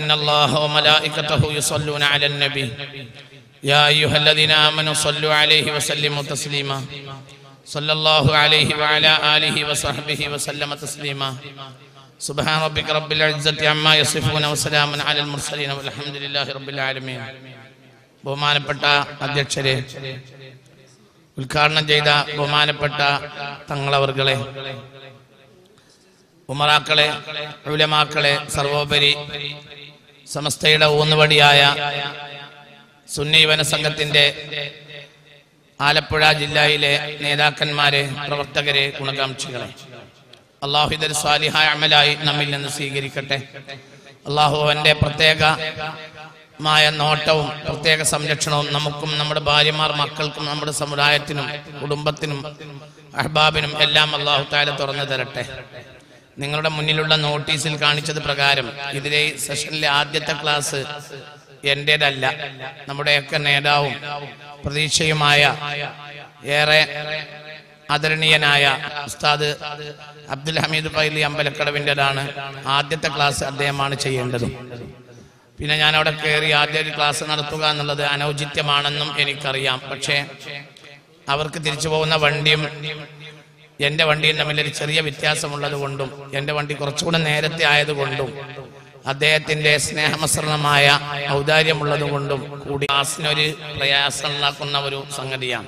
إن الله وملائكته يصلون على النبي يا أيها الذين آمنوا صلوا عليه وسلموا تسليما صلى الله عليه وعلى آله وصحبه وسلم تسليما سبحان ربك رب العزة عما يصفون وسلام على المرسلين والحمد لله رب العالمين ബഹുമാനപ്പെട്ട അധ്യക്ഷരെ ഉദ്ഘാടനം ചെയ്ത ബഹുമാനപ്പെട്ട തങ്ങളവർകളെ ഉമറാക്കളെ ഉലമാക്കളെ സർവോപരി സമസ്തയുടെ ഊന്നുവടിയായ സുന്നി വനസംഘത്തിന്റെ ആലപ്പുഴ ജില്ലയിലെ നേതാക്കന്മാരെ പ്രവർത്തകരെ ഗുണകാംക്ഷികളെ അള്ളാഹു ഇതൊരു സ്വാലിഹായ അമലായി നമ്മിൽ നിന്ന് സ്വീകരിക്കട്ടെ അള്ളാഹു അവന്റെ പ്രത്യേകമായ നോട്ടവും പ്രത്യേക സംരക്ഷണവും നമുക്കും നമ്മുടെ ഭാര്യമാർ മക്കൾക്കും നമ്മുടെ സമുദായത്തിനും കുടുംബത്തിനും അഹ്ബാബിനും എല്ലാം അള്ളാഹു താല തുറന്നു തരട്ടെ നിങ്ങളുടെ മുന്നിലുള്ള നോട്ടീസിൽ കാണിച്ചത് പ്രകാരം ഇതിലെ ഈ സെഷനിലെ ആദ്യത്തെ ക്ലാസ് എന്റേതല്ല നമ്മുടെയൊക്കെ നേതാവും പ്രതീക്ഷയുമായ ഏറെ ആദരണീയനായ ഉസ്താദ് അബ്ദുൽ ഹമീദ് ഫൈലി അമ്പലക്കടവിൻ്റെതാണ് ആദ്യത്തെ ക്ലാസ് അദ്ദേഹമാണ് ചെയ്യേണ്ടത് പിന്നെ ഞാൻ അവിടെ കയറി ആദ്യ ഒരു ക്ലാസ് നടത്തുക എന്നുള്ളത് അനൗചിത്യമാണെന്നും എനിക്കറിയാം പക്ഷേ അവർക്ക് തിരിച്ചു പോകുന്ന വണ്ടിയും എന്റെ വണ്ടിയും തമ്മിൽ ഒരു ചെറിയ വ്യത്യാസമുള്ളത് കൊണ്ടും എന്റെ വണ്ടി കുറച്ചുകൂടെ നേരത്തെ ആയതുകൊണ്ടും അദ്ദേഹത്തിന്റെ സ്നേഹമസൃണമായ ഔദാര്യമുള്ളത് കൊണ്ടും കൂടി ക്ലാസ്സിനൊരു പ്രയാസം ഉണ്ടാക്കുന്ന ഒരു സംഗതിയാണ്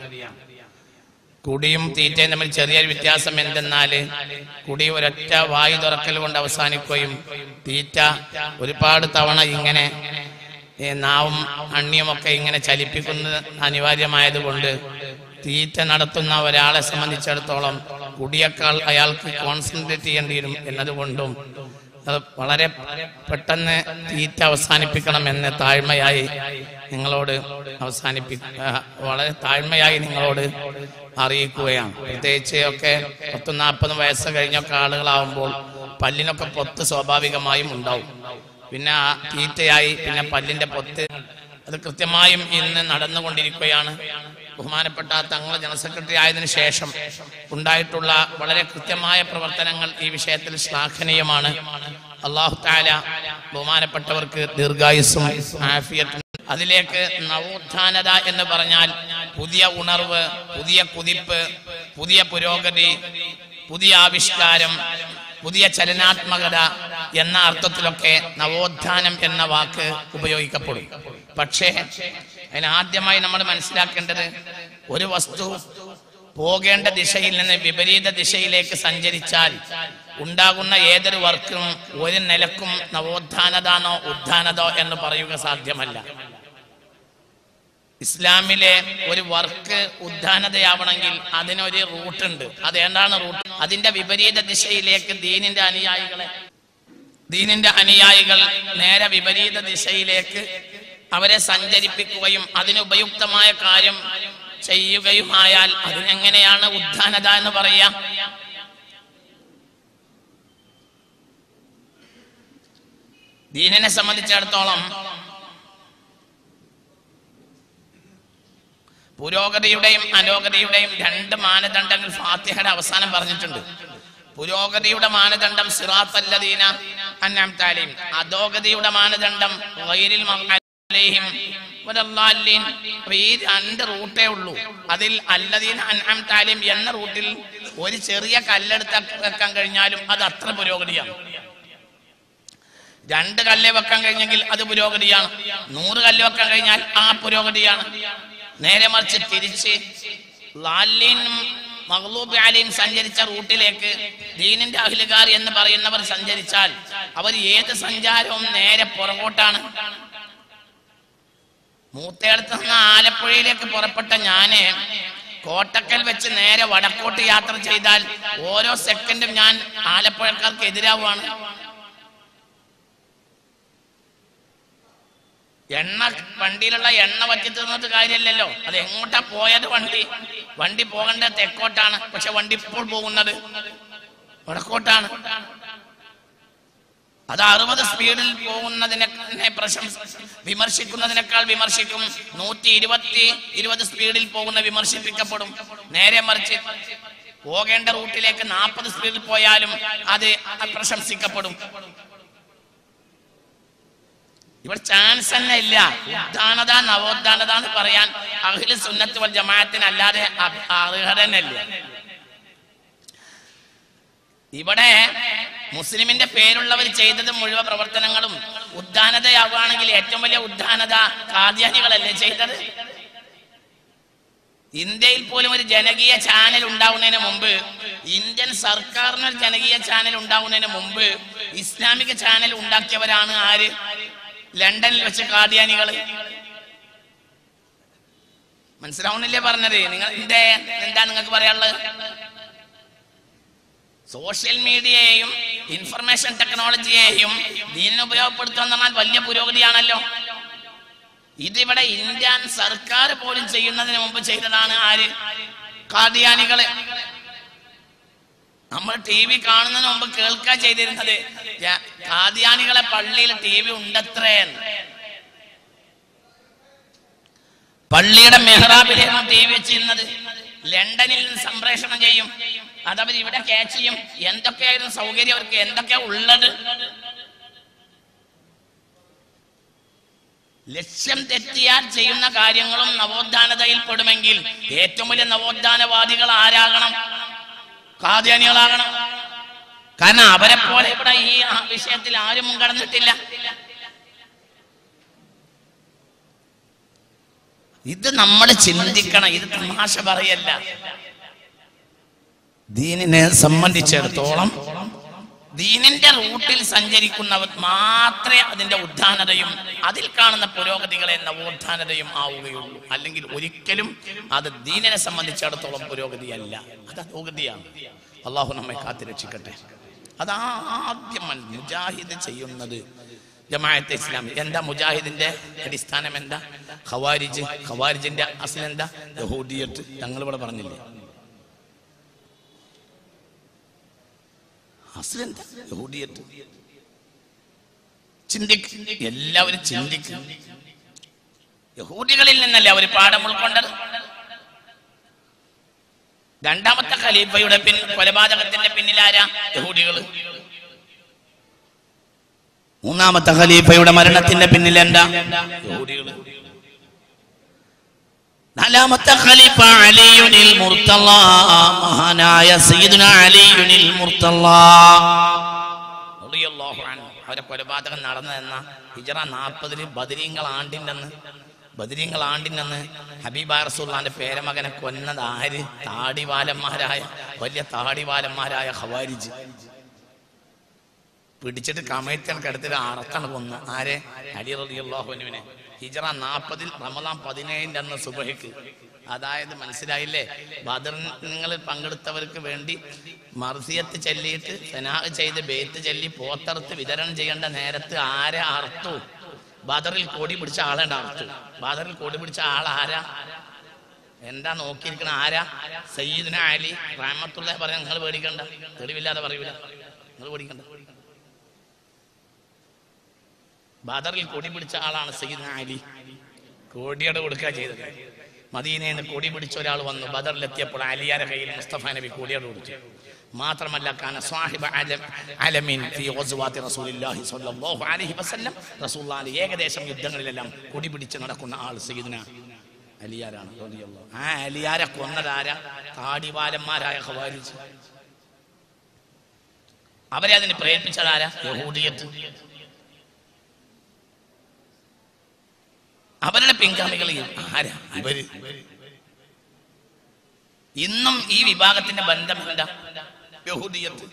കുടിയും തീറ്റയും തമ്മിൽ ചെറിയൊരു വ്യത്യാസം എന്തെന്നാല് കുടി ഒരൊറ്റ വായു തുറക്കൽ കൊണ്ട് അവസാനിക്കുകയും തീറ്റ ഒരുപാട് തവണ ഇങ്ങനെ ഏ, നാവും അണ്ണിയുമൊക്കെ ഇങ്ങനെ ചലിപ്പിക്കുന്നത് അനിവാര്യമായതുകൊണ്ട് തീറ്റ നടത്തുന്ന ഒരാളെ സംബന്ധിച്ചിടത്തോളം കുടിയേക്കാൾ അയാൾക്ക് കോൺസെൻട്രേറ്റ് ചെയ്യേണ്ടി വരും എന്നതുകൊണ്ടും അത് വളരെ പെട്ടെന്ന് തീറ്റ അവസാനിപ്പിക്കണം എന്ന് താഴ്മയായി നിങ്ങളോട് അവസാനിപ്പി ആ, വളരെ താഴ്മയായി നിങ്ങളോട് അറിയിക്കുകയാണ് പ്രത്യേകിച്ച് ഒക്കെ പത്തും നാൽപ്പതും വയസ്സ് കഴിഞ്ഞൊക്കെ ആളുകളാവുമ്പോൾ പല്ലിനൊക്കെ പൊത്ത് സ്വാഭാവികമായും ഉണ്ടാവും പിന്നെ ആ തീറ്റയായി പിന്നെ പല്ലിന്റെ പൊത്ത് അത് കൃത്യമായും ഇന്ന് നടന്നുകൊണ്ടിരിക്കുകയാണ് ബഹുമാനപ്പെട്ട തങ്ങൾ ജനറൽ സെക്രട്ടറി ആയതിനു ശേഷം ഉണ്ടായിട്ടുള്ള വളരെ കൃത്യമായ പ്രവർത്തനങ്ങൾ ഈ വിഷയത്തിൽ ശ്ലാഘനീയമാണ് അള്ളാഹു താല ബഹുമാനപ്പെട്ടവർക്ക് ദീർഘായുസ്സും ആഫിയത്തും അതിലേക്ക് നവോത്ഥാനത എന്ന് പറഞ്ഞാൽ പുതിയ ഉണർവ് പുതിയ കുതിപ്പ് പുതിയ പുരോഗതി പുതിയ ആവിഷ്കാരം പുതിയ ചലനാത്മകത എന്ന അർത്ഥത്തിലൊക്കെ നവോത്ഥാനം എന്ന വാക്ക് ഉപയോഗിക്കപ്പെടും പക്ഷേ അതിന് ആദ്യമായി നമ്മൾ മനസ്സിലാക്കേണ്ടത് ഒരു വസ്തു പോകേണ്ട ദിശയിൽ നിന്ന് വിപരീത ദിശയിലേക്ക് സഞ്ചരിച്ചാൽ ഉണ്ടാകുന്ന ഏതൊരു വർക്കും ഒരു നിലക്കും നവോത്ഥാനതാണോ ഉത്ഥാനതോ എന്ന് പറയുക സാധ്യമല്ല ഇസ്ലാമിലെ ഒരു വർക്ക് ഉദ്ധാനതയാവണമെങ്കിൽ അതിനൊരു റൂട്ടുണ്ട് അത് എന്താണ് റൂട്ട് അതിന്റെ വിപരീത ദിശയിലേക്ക് ദീനിന്റെ അനുയായികളെ ദീനിന്റെ അനുയായികൾ നേരെ വിപരീത ദിശയിലേക്ക് അവരെ സഞ്ചരിപ്പിക്കുകയും അതിന് ഉപയുക്തമായ കാര്യം ചെയ്യുകയുമായാൽ അതിനെങ്ങനെയാണ് ഉദ്ധാനത എന്ന് പറയാ ദീനിനെ സംബന്ധിച്ചിടത്തോളം പുരോഗതിയുടെയും അലോഗതിയുടെയും രണ്ട് മാനദണ്ഡങ്ങൾ ഫാത്തിഹയുടെ അവസാനം പറഞ്ഞിട്ടുണ്ട് പുരോഗതിയുടെ മാനദണ്ഡം സിറാത്ത് അല്ലദീന അന്നാം താലീം അധോഗതിയുടെ മാനദണ്ഡം ഗൈരിൽ മഅലൈഹിം വലല്ലാലീൻ. അപ്പൊ ഈ രണ്ട് റൂട്ടേ ഉള്ളൂ അതിൽ അല്ലദീന അൻഅം താലീം എന്ന റൂട്ടിൽ ഒരു ചെറിയ കല്ലെടുത്ത് വെക്കാൻ കഴിഞ്ഞാലും അത് അത്ര പുരോഗതിയാണ് രണ്ട് കല്ല് വെക്കാൻ കഴിഞ്ഞെങ്കിൽ അത് പുരോഗതിയാണ് നൂറ് കല്ല് വെക്കാൻ കഴിഞ്ഞാൽ ആ പുരോഗതിയാണ് നേരെ മറിച്ച് തിരിച്ച് ലാലിനും മഹ്ലൂബ് അലിയും സഞ്ചരിച്ച റൂട്ടിലേക്ക് ദീനിന്റെ അഖിലുകാർ എന്ന് പറയുന്നവർ സഞ്ചരിച്ചാൽ അവർ ഏത് സഞ്ചാരവും നേരെ പുറകോട്ടാണ് മൂത്തേടത്ത് നിന്ന് ആലപ്പുഴയിലേക്ക് പുറപ്പെട്ട ഞാന് കോട്ടക്കൽ വെച്ച് നേരെ വടക്കോട്ട് യാത്ര ചെയ്താൽ ഓരോ സെക്കൻഡും ഞാൻ ആലപ്പുഴക്കാർക്ക് എതിരാവുകയാണ് എണ്ണ വണ്ടിയിലുള്ള എണ്ണ വറ്റി തീർന്നിട്ട് കാര്യമില്ലല്ലോ അത് എങ്ങോട്ടാ പോയത് വണ്ടി വണ്ടി പോകേണ്ട തെക്കോട്ടാണ് പക്ഷെ വണ്ടി ഇപ്പോൾ പോകുന്നത് വടക്കോട്ടാണ് അത് അറുപത് സ്പീഡിൽ പോകുന്നതിനെ പ്രശംസ വിമർശിക്കുന്നതിനേക്കാൾ വിമർശിക്കും നൂറ്റി ഇരുപത്തി ഇരുപത് സ്പീഡിൽ പോകുന്ന വിമർശിപ്പിക്കപ്പെടും നേരെ മറിച്ച് പോകേണ്ട റൂട്ടിലേക്ക് നാൽപ്പത് സ്പീഡിൽ പോയാലും അത് പ്രശംസിക്കപ്പെടും ഇവിടെ ചാൻസ് തന്നെ ഇല്ല ഉദ്ധാനത നവോത്ഥാനത എന്ന് പറയാൻ അഖില സുന്നത്ത് വൽ ജമാഅത്തിന് അല്ലാതെ അ- അർഹതന്നല്ല ഇവിടെ മുസ്ലിമിന്റെ പേരുള്ളവർ ചെയ്തത് മുഴുവൻ പ്രവർത്തനങ്ങളും ഉദ്ധാനതയാവുകയാണെങ്കിൽ ഏറ്റവും വലിയ ഉദ്ധാനത കാദ്യാനികളല്ലേ ചെയ്തത് ഇന്ത്യയിൽ പോലും ഒരു ജനകീയ ചാനൽ ഉണ്ടാവുന്നതിന് മുമ്പ് ഇന്ത്യൻ സർക്കാരിന് ഒരു ജനകീയ ചാനൽ ഉണ്ടാവുന്നതിന് മുമ്പ് ഇസ്ലാമിക ചാനൽ ഉണ്ടാക്കിയവരാണ് ആര് ലണ്ടനിൽ വെച്ച് കാദ്യാനികൾ മനസ്സിലാവുന്നില്ലേ പറഞ്ഞത് നിങ്ങൾ എന്തേ എന്താ നിങ്ങൾക്ക് പറയാനുള്ളത് സോഷ്യൽ മീഡിയയെയും ഇൻഫർമേഷൻ ടെക്നോളജിയെയും ദീനിന് ഉപയോഗപ്പെടുത്തുക എന്ന് പറഞ്ഞാൽ വലിയ പുരോഗതിയാണല്ലോ ഇതിവിടെ ഇന്ത്യൻ സർക്കാർ പോലും ചെയ്യുന്നതിന് മുമ്പ് ചെയ്തതാണ് ആര് കാദിയാനികള് നമ്മൾ ടി വി കാണുന്നതിന് മുമ്പ് കേൾക്കാൻ ചെയ്തിരുന്നത് ജ- കാദിയാനികളെ പള്ളിയിൽ ടി വി ഉണ്ടത്രേ പള്ളിയുടെ മെഹ്റാബിലായിരുന്നു ടി വി വെച്ചിരുന്നത് ലണ്ടനിൽ നിന്ന് സംപ്രേഷണം ചെയ്യും അതവർ ഇവിടെ ക്യാച്ച് ചെയ്യും എന്തൊക്കെയായിരുന്നു സൗകര്യം അവർക്ക് എന്തൊക്കെയാ ഉള്ളത് ലക്ഷ്യം തെറ്റിയാൽ ചെയ്യുന്ന കാര്യങ്ങളും നവോത്ഥാനതയിൽ പെടുമെങ്കിൽ ഏറ്റവും വലിയ നവോത്ഥാനവാദികൾ ആരാകണം കാദ്യാനികളാകണം കാരണം അവരെ പോലെ ഇവിടെ ഈ ആ വിഷയത്തിൽ ആരും മുൻകടന്നിട്ടില്ല ഇത് നമ്മൾ ചിന്തിക്കണം ഇത് തമാശ പറയല്ല ദീനിനെ സംബന്ധിച്ചിടത്തോളം ദീനിന്റെ റൂട്ടിൽ സഞ്ചരിക്കുന്നവർ മാത്രമേ അതിന്റെ ഉദ്ധാനതയും അതിൽ കാണുന്ന പുരോഗതികളെ നവോത്ഥാനതയും ആവുകയുള്ളൂ അല്ലെങ്കിൽ ഒരിക്കലും അത് ദീനിനെ സംബന്ധിച്ചിടത്തോളം പുരോഗതിയല്ല അത് അധോഗതിയാണ് അള്ളാഹു നമ്മെ കാത്തിരക്ഷിക്കട്ടെ അത് ആദ്യം മൻ- മുജാഹിദ് ചെയ്യുന്നത് ജമാഅത്തെ ഇസ്ലാമി എന്താ മുജാഹിദിന്റെ അടിസ്ഥാനം എന്താ ഖവാരിജ് ഖവാരിജിന്റെ അസൽ എന്താ യഹൂദിയത്ത് ഞങ്ങൾ ഇവിടെ പറഞ്ഞില്ലേ അസൽ എന്താ യഹൂദിയത്ത് ചിന്തിക്കും എല്ലാവരും ചിന്തിക്കും യഹൂദികളിൽ നിന്നല്ലേ അവർ പാഠം ഉൾക്കൊണ്ടത് രണ്ടാമത്തെ ഖലീഫയുടെ പിൻ കൊലപാതകത്തിന്റെ പിന്നിലാരാ യഹൂദികൾ മൂന്നാമത്തെ ഖലീഫയുടെ മരണത്തിന്റെ പിന്നിൽ എന്താ യഹൂദികൾ നാലാമത്തെ ഖലീഫ അലിയുനിൽ മുർത്തല്ല മഹാനായ സയ്യിദുന അലിയുനിൽ മുർത്തല്ല റളിയല്ലാഹു അൻഹു. അവരെ കൊലപാതകം നടന്നതെന്ന ഹിജറ നാൽപ്പതില് ബദരീങ്ങൾ ആണ്ടിൻ്റെന്ന് ബദരീങ്ങൾ ആണ്ടിൻ്റെന്ന് ഹബീബ റസൂള്ളാന്റെ പേരമകനെ കൊന്നത് ആര് താടിവാലന്മാരായ വലിയ താടിവാലന്മാരായ ഹവാരിജ് പിടിച്ചിട്ട് കമയത്തൻ കിടത്തിട്ട് അറക്കാണ് കൊന്ന് ആരെ അലി റളിയല്ലാഹുവിനെ ഹിജറ നാൽപ്പതിൽ റമദാൻ പതിനേഴിൻ്റെ അന്ന് സുബഹിക്ക് അതായത് മനസ്സിലായില്ലേ ബദറിങ്ങളിൽ പങ്കെടുത്തവർക്ക് വേണ്ടി മർസിയത്ത് ചൊല്ലിയിട്ട് സനാഹ് ചെയ്ത് ബേത്ത് ചൊല്ലി പോത്തറുത്ത് വിതരണം ചെയ്യേണ്ട നേരത്ത് ആരെ അർത്തു ബദറിൽ കൊടി പിടിച്ച ആളെ അർത്തു ബദറിൽ കൊടി പിടിച്ച ആൾ ആരാ എന്താ നോക്കിയിരിക്കണ ആരാ സയ്യിദിന അലി റഹമത്തുള്ള പറയാൻ നിങ്ങൾ പേടിക്കണ്ട തെളിവില്ലാതെ പറയൂല നിങ്ങൾ പേടിക്കണ്ട ബദറിൽ കൊടി പിടിച്ച ആളാണ് സയ്യിദ് അലി കോടിയുടെ കൊടുക്കുക ചെയ്തത് മദീനയിൽ നിന്ന് കൊടി പിടിച്ച ഒരാൾ വന്നു ബദറിലെത്തിയപ്പോൾ അലിയാരെ കയ്യിൽ മുസ്തഫ നബി കൊടിയോട് കൊടുത്തു മാത്രമല്ല കാന സാഹിബ അലം അലമിൻ ഫി ഗസ്വാത്തി റസൂലില്ലാഹി സ്വല്ലല്ലാഹു അലൈഹി വസല്ലം റസൂലുള്ളാഹി ഏകദേശം യുദ്ധങ്ങളിലെല്ലാം കൊടി പിടിച്ച് നടക്കുന്ന ആൾ സയ്യിദ്ന അലിയാരാണ് റളിയല്ലാഹു ആ അലിയാരെ കൊന്നതാരാ താടിവാലന്മാരായ ഖവാരിജ് അവരെ അതിന് പ്രേരിപ്പിച്ചതാരാ യഹൂദിയത്ത് അവരുടെ പിൻഗാമികൾ ആരാ ഇവര് ഇന്നും ഈ വിഭാഗത്തിന്റെ ബന്ധം എന്താ യഹൂദിയത്ത്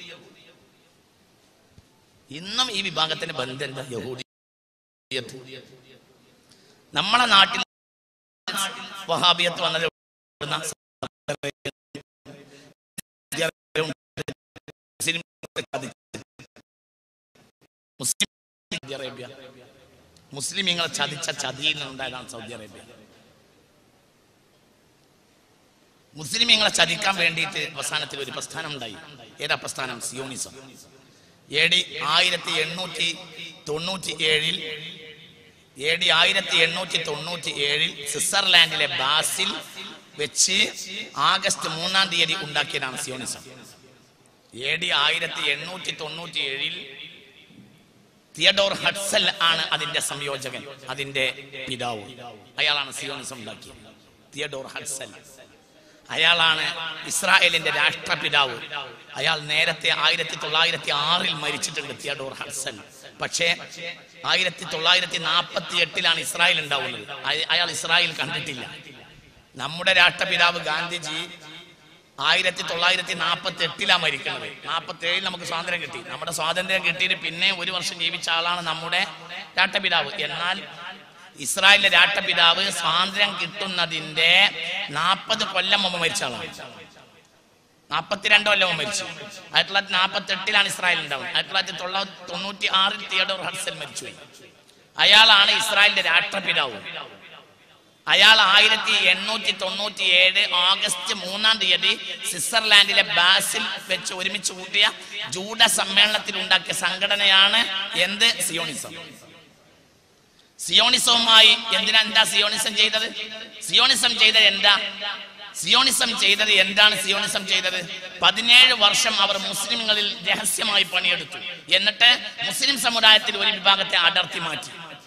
ഇന്നും ഈ വിഭാഗത്തിന്റെ ബന്ധം എന്താ യഹൂദിയത്ത് നമ്മളെ നാട്ടിൽ വഹാബിയത്ത് വന്നത് എവിടുന്നാ? മുസ്ലിം സൗദി അറേബ്യ മുസ്ലിമീങ്ങളെ ചതിച്ച ചതിയിൽ നിന്നുണ്ടായതാണ് സൗദി അറേബ്യ മുസ്ലിമീങ്ങളെ ചതിക്കാൻ വേണ്ടിയിട്ട് അവസാനത്തിൽ ഒരു പ്രസ്ഥാനം ഉണ്ടായി ഏതാ പ്രസ്ഥാനം സിയോണിസം എ ഡി ആയിരത്തി എണ്ണൂറ്റി തൊണ്ണൂറ്റി ഏഴിൽ എ ഡി ആയിരത്തി എണ്ണൂറ്റി തൊണ്ണൂറ്റി ഏഴിൽ സ്വിറ്റ്സർലാൻഡിലെ ബാസിൽ വെച്ച് ആഗസ്റ്റ് മൂന്നാം തീയതി ഉണ്ടാക്കിയതാണ് സിയോണിസം എ ഡി ആയിരത്തി എണ്ണൂറ്റി തൊണ്ണൂറ്റി ഏഴിൽ തിയഡോർ ഹഡ്സൽ ആണ് അതിന്റെ സംയോജകൻ അതിന്റെ പിതാവ് അയാളാണ് സിയോണിസം ഉണ്ടാക്കിയത് തിയഡോർ ഹഡ്സൽ അയാളാണ് ഇസ്രായേലിന്റെ രാഷ്ട്രപിതാവ് അയാൾ നേരത്തെ ആയിരത്തി തൊള്ളായിരത്തി ആറിൽ മരിച്ചിട്ടുണ്ട് തിയഡോർ ഹഡ്സൻ പക്ഷേ ആയിരത്തി തൊള്ളായിരത്തി നാൽപ്പത്തി എട്ടിലാണ് ഇസ്രായേൽ ഉണ്ടാവുന്നത് അയ- അയാൾ ഇസ്രായേൽ കണ്ടിട്ടില്ല നമ്മുടെ രാഷ്ട്രപിതാവ് ഗാന്ധിജി ആയിരത്തി തൊള്ളായിരത്തി നാൽപ്പത്തി എട്ടിലാണ് മരിക്കുന്നത് നാൽപ്പത്തി ഏഴിൽ നമുക്ക് സ്വാതന്ത്ര്യം കിട്ടി നമ്മുടെ സ്വാതന്ത്ര്യം കിട്ടിയിട്ട് പിന്നെ ഒരു വർഷം ജീവിച്ച ആളാണ് നമ്മുടെ രാഷ്ട്രപിതാവ് എന്നാൽ ഇസ്രായേലിലെ രാഷ്ട്രപിതാവ് സ്വാതന്ത്ര്യം കിട്ടുന്നതിന്റെ നാൽപ്പത് കൊല്ലം മുമ്പ് മരിച്ച ആളാണ് നാൽപ്പത്തിരണ്ട് കൊല്ലം മുമ്പ് മരിച്ചു ആയിരത്തി തൊള്ളായിരത്തി നാൽപ്പത്തി എട്ടിലാണ് ഇസ്രായേൽ ഉണ്ടാവുന്നത് ആയിരത്തി തൊള്ളായിരത്തി തൊള്ളായിരത്തി തൊണ്ണൂറ്റി ആറിൽ തിയഡോർ ഹഡ്സൽ മരിച്ചുപോയി അയാളാണ് ഇസ്രായേലിന്റെ രാഷ്ട്രപിതാവ് അയാൾ ആയിരത്തി എണ്ണൂറ്റി തൊണ്ണൂറ്റി ഏഴ് ഓഗസ്റ്റ് മൂന്നാം തീയതി സ്വിറ്റ്സർലാൻഡിലെ ബാസിൽ വെച്ച് ഒരുമിച്ച് കൂട്ടിയ ജൂഡ സമ്മേളനത്തിൽ ഉണ്ടാക്കിയ സംഘടനയാണ് എന്ത് സിയോണിസം സിയോണിസവുമായി എന്തിനാ എന്താ സിയോണിസം ചെയ്തത് സിയോണിസം ചെയ്തത് എന്താ സിയോണിസം ചെയ്തത് എന്താണ് സിയോണിസം ചെയ്തത് പതിനേഴ് വർഷം അവർ മുസ്ലിങ്ങളിൽ രഹസ്യമായി പണിയെടുത്തു എന്നിട്ട് മുസ്ലിം സമുദായത്തിൽ ഒരു വിഭാഗത്തെ അടർത്തി മാറ്റി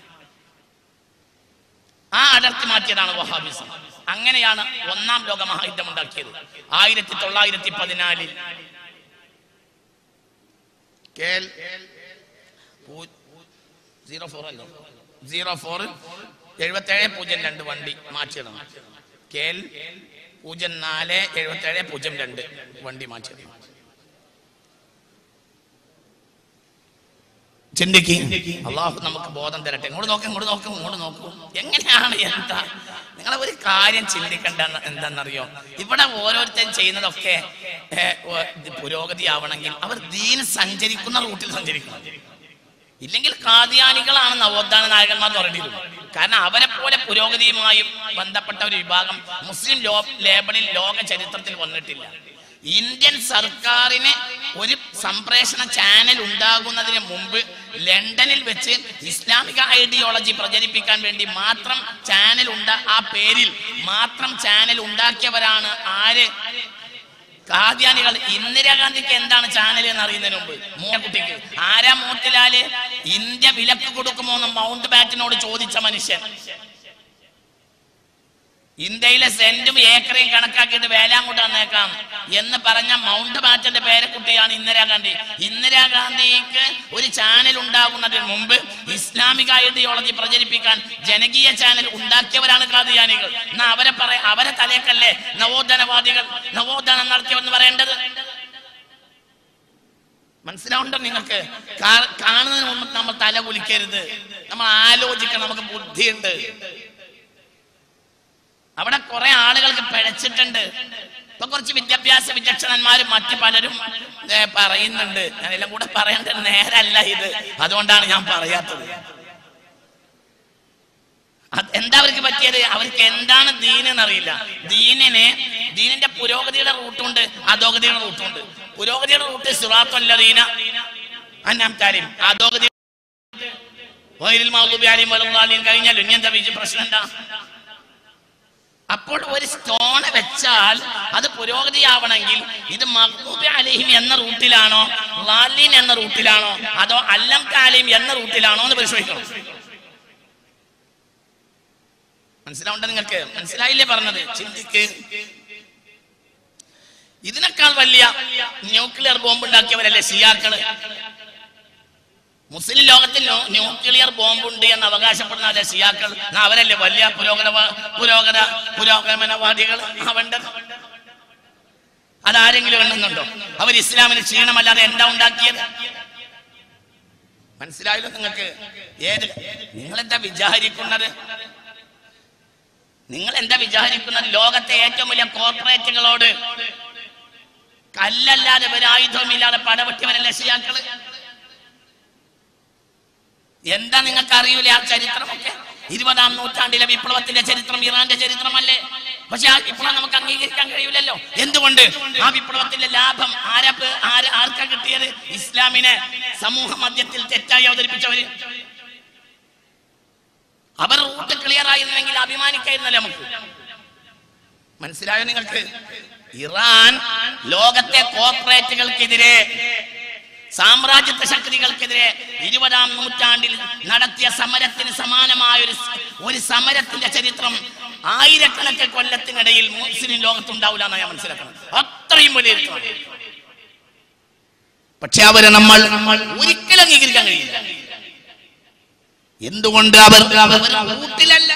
ആ അടർത്തി മാറ്റിയതാണ് വഹാബിസം അങ്ങനെയാണ് ഒന്നാം ലോക മഹായുദ്ധം ഉണ്ടാക്കിയത് ആയിരത്തി തൊള്ളായിരത്തി പതിനാലിൽ സീറോ ഫോർ അല്ലോ സീറോ ഫോർ എഴുപത്തി ഏഴ് പൂജ്യം രണ്ട് വണ്ടി മാറ്റിയിടണം കെ എൽ പൂജ്യം നാല് എഴുപത്തി ഏഴ് പൂജ്യം രണ്ട് വണ്ടി മാറ്റിയിടണം ചിന്തിക്ക് അള്ളാഹു നമുക്ക് ബോധം തരട്ടെ ഇങ്ങോട്ട് നോക്കും ഇങ്ങോട്ട് നോക്കും ഇങ്ങോട്ട് നോക്കൂ എങ്ങനെയാണ് എന്താ നിങ്ങളെ ഒരു കാര്യം ചിന്തിക്കണ്ട എന്താണെന്നറിയോ ഇവിടെ ഓരോരുത്തരും ചെയ്യുന്നതൊക്കെ ഏ, ഓ, ഇത് പുരോഗതി ആവണമെങ്കിൽ അവർ ദീൻ സഞ്ചരിക്കുന്ന റൂട്ടിൽ സഞ്ചരിക്കണം ഇല്ലെങ്കിൽ കാദിയാനികളാണ് നവോത്ഥാന നായകന്മാർ എന്ന് പറയേണ്ടിയിരുന്നു കാരണം അവരെ പോലെ പുരോഗതിയുമായും ബന്ധപ്പെട്ട ഒരു വിഭാഗം മുസ്ലിം ലോ ലേബലിൽ ലോക ചരിത്രത്തിൽ വന്നിട്ടില്ല ഇന്ത്യൻ സർക്കാരിന് ഒരു സംപ്രേഷണ ചാനൽ ഉണ്ടാകുന്നതിന് മുമ്പ് ലണ്ടനിൽ വെച്ച് ഇസ്ലാമിക ഐഡിയോളജി പ്രചരിപ്പിക്കാൻ വേണ്ടി മാത്രം ചാനൽ ഉണ്ട ആ പേരിൽ മാത്രം ചാനൽ ഉണ്ടാക്കിയവരാണ് ആര് കാദ്യാനികൾ ഇന്ദിരാഗാന്ധിക്ക് എന്താണ് ചാനൽ എന്ന് അറിയുന്നതിന് മുമ്പ് മൂക്കുട്ടിക്ക് ആരാ മോത്തിലാല് ഇന്ത്യ വിലക്ക് കൊടുക്കുമോ എന്ന് മൗണ്ട് ബാറ്റിനോട് ചോദിച്ച മനുഷ്യൻ ഇന്ത്യയിലെ സെന്റും ഏക്കറയും കണക്കാക്കിയിട്ട് വേലാങ്കോട്ട് വന്നേക്കാം എന്ന് പറഞ്ഞ മൗണ്ട് ബാറ്റന്റെ പേരക്കുട്ടിയാണ് ഇന്ദിരാഗാന്ധി ഇന്ദിരാഗാന്ധിക്ക് ഒരു ചാനൽ ഉണ്ടാകുന്നതിന് മുമ്പ് ഇസ്ലാമിക ഐഡിയോളജി പ്രചരിപ്പിക്കാൻ ജനകീയ ചാനൽ ഉണ്ടാക്കിയവരാണ് കാദിയാനികൾ എന്നാ അവരെ പറ അവരെ തലേക്കല്ലേ നവോത്ഥാനവാദികൾ നവോത്ഥാനം നടത്തിയവെന്ന് പറയേണ്ടത് മനസ്സിലാവുണ്ടോ നിങ്ങൾക്ക് കാ- കാണുന്നതിന് മുമ്പ് നമ്മൾ തല കുലിക്കരുത് നമ്മൾ ആലോചിക്കണം നമുക്ക് ബുദ്ധിയുണ്ട് അവിടെ കുറെ ആളുകൾക്ക് പിഴച്ചിട്ടുണ്ട് ഇപ്പൊ കുറച്ച് വിദ്യാഭ്യാസ വിചക്ഷണന്മാരും മറ്റു പലരും ഏ, പറയുന്നുണ്ട് ഞാനെല്ലാം കൂടെ പറയേണ്ട നേരല്ല ഇത് അതുകൊണ്ടാണ് ഞാൻ പറയാത്തത് അത് എന്താ അവർക്ക് പറ്റിയത് അവർക്ക് എന്താണ് ദീൻ എന്നറിയില്ല ദീനിന് ദീനിന്റെ പുരോഗതിയുടെ റൂട്ടുണ്ട് അധോഗതിയുടെ റൂട്ടുണ്ട് പുരോഗതിയുടെ റൂട്ട് സിറാത്തല്ലദീന അന്നാം താരിം അധോഗതി വൈരിൽ മഗ്ദൂബി അലൈഹിം വലദ്ദാലിൻ കഴിഞ്ഞാൽ ഇനി എന്താ വിജയ പ്രശ്നം എന്താ അപ്പോൾ ഒരു സ്റ്റോണ് വെച്ചാൽ അത് പുരോഗതിയാവണമെങ്കിൽ ഇത് മഹ്ബൂബി അലഹിം എന്ന റൂട്ടിലാണോ ലാലിൻ എന്ന റൂട്ടിലാണോ അതോ അല്ലം കാലിം എന്ന റൂട്ടിലാണോ എന്ന് പരിശോധിക്കണം മനസ്സിലാവുണ്ട നിങ്ങൾക്ക് മനസ്സിലായില്ലേ പറഞ്ഞത് ചിന്തിക്ക് ഇതിനേക്കാൾ വലിയ ന്യൂക്ലിയർ ബോംബ് ഉണ്ടാക്കിയവരല്ലേ ഷിയാക്കള് മുസ്ലിം ലോകത്തിൽ ന്യൂ- ന്യൂക്ലിയർ ബോംബുണ്ട് എന്ന് അവകാശപ്പെടുന്ന ഷിയാക്കൾ എന്നാ അവരല്ലേ വലിയ പുരോഗത പുരോഗത പുരോഗമനവാദികൾ ആവേണ്ടത് അതാരെങ്കിലും എണ്ണുന്നുണ്ടോ അവർ ഇസ്ലാമിന് ക്ഷീണമല്ലാതെ എന്താ ഉണ്ടാക്കിയത് മനസ്സിലായല്ലോ നിങ്ങൾക്ക് ഏത് നിങ്ങൾ എന്താ വിചാരിക്കുന്നത് നിങ്ങൾ എന്താ വിചാരിക്കുന്നത് ലോകത്തെ ഏറ്റവും വലിയ കോർപ്പറേറ്റുകളോട് കല്ലല്ലാതെ ഒരു ആയുധവുമില്ലാതെ പടവെട്ടിയവരല്ലേ ഷിയാക്കള് എന്താ നിങ്ങൾക്ക് അറിയൂലേ ആ ചരിത്രമൊക്കെ ഇരുപതാം നൂറ്റാണ്ടിലെ വിപ്ലവത്തിന്റെ ചരിത്രം ഇറാന്റെ ചരിത്രമല്ലേ പക്ഷെ ആ വിപ്ലവം നമുക്ക് അംഗീകരിക്കാൻ കഴിയില്ലല്ലോ എന്തുകൊണ്ട് ആ വിപ്ലവത്തിന്റെ ലാഭം ആരാ പേ- ആര് ആർക്കാ കിട്ടിയത് ഇസ്ലാമിനെ സമൂഹ മധ്യത്തിൽ തെറ്റായി അവതരിപ്പിച്ചവര് അവർ റൂട്ട് ക്ലിയർ ആയിരുന്നെങ്കിൽ അഭിമാനിക്കായിരുന്നല്ലേ നമുക്ക് മനസ്സിലായോ നിങ്ങൾക്ക് ഇറാൻ ലോകത്തെ കോർപ്പറേറ്റുകൾക്കെതിരെ സാമ്രാജ്യത്വ ശക്തികൾക്കെതിരെ ഇരുപതാം നൂറ്റാണ്ടിൽ നടത്തിയ സമരത്തിന് സമാനമായ ഒരു സ- ഒരു സമരത്തിന്റെ ചരിത്രം ആയിരക്കണക്കിന് കൊല്ലത്തിനിടയിൽ മുസ്ലിം ലോകത്തുണ്ടാവില്ല എന്നാണ് ഞാൻ മനസ്സിലാക്കുന്നത് അത്രയും വലിയ പക്ഷെ അവരെ നമ്മൾ ഒരിക്കലും അംഗീകരിക്കാൻ കഴിയില്ല എന്തുകൊണ്ട് അവർ അവർ കൂട്ടിലല്ല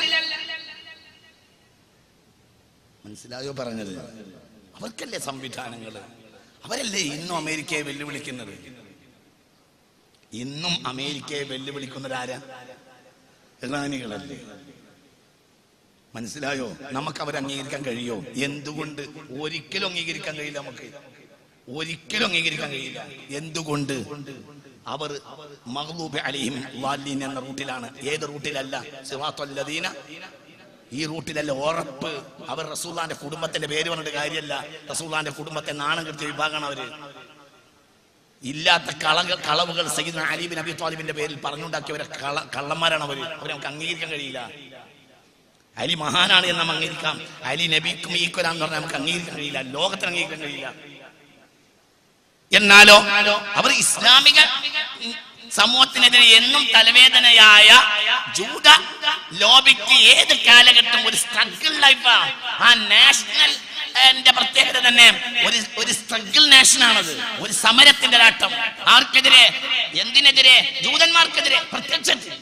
മനസ്സിലായോ പറഞ്ഞത് അവർക്കല്ലേ സംവിധാനങ്ങൾ അവരല്ലേ ഇന്നും അമേരിക്കയെ വെല്ലുവിളിക്കുന്നത് ഇന്നും അമേരിക്കയെ വെല്ലുവിളിക്കുന്നത് ആരാ ഇറാനികളല്ലേ മനസ്സിലായോ നമുക്ക് അവരെ അംഗീകരിക്കാൻ കഴിയോ എന്തുകൊണ്ട് ഒരിക്കലും അംഗീകരിക്കാൻ കഴിയില്ല നമുക്ക് ഒരിക്കലും അംഗീകരിക്കാൻ കഴിയില്ല എന്തുകൊണ്ട് അവർ മഹ്ലൂബ് അലിഹിം വാലീൻ എന്ന റൂട്ടിലാണ് ഏത് റൂട്ടിലല്ല സിറാത്തുല്ലദീന ഈ റൂട്ടിലല്ല ഉറപ്പ് അവർ റസൂല്ലാന്റെ കുടുംബത്തിന്റെ പേര് പറഞ്ഞിട്ട് കാര്യമല്ല റസൂല്ലാന്റെ കുടുംബത്തെ നാണം കെടുത്തിയ വിഭാഗമാണ് അവര് ഇല്ലാത്ത കള കളവുകൾ സയ്യിദ് അലീബിൻ അബി താലിബിന്റെ പേരിൽ പറഞ്ഞുണ്ടാക്കിയവരെ കള കള്ളന്മാരാണ് അവര് അവരെ നമുക്ക് അംഗീകരിക്കാൻ കഴിയില്ല അലി മഹാനാണ് എന്ന് നമുക്ക് അംഗീകരിക്കാം അലി നബിക്കും ഈക്വലാന്ന് പറഞ്ഞാൽ നമുക്ക് അംഗീകരിക്കാൻ കഴിയില്ല ലോകത്തിന് അംഗീകരിക്കാൻ കഴിയില്ല എന്നാലോ അവർ ഇസ്ലാമിക സമൂഹത്തിനെതിരെ എന്നും തലവേദനയായ ജൂത ലോബിക്ക് ഏത് കാലഘട്ടം ഒരു സ്ട്രഗിൾ ലൈഫാണ് ആ നാഷണൽ എന്റെ പ്രത്യേകത തന്നെ ഒരു ഒരു സ്ട്രഗിൾ നാഷനാണത് ഒരു സമരത്തിന്റെ രാട്ടം ആർക്കെതിരെ എന്തിനെതിരെ ജൂതന്മാർക്കെതിരെ പ്രത്യക്ഷത്തിൽ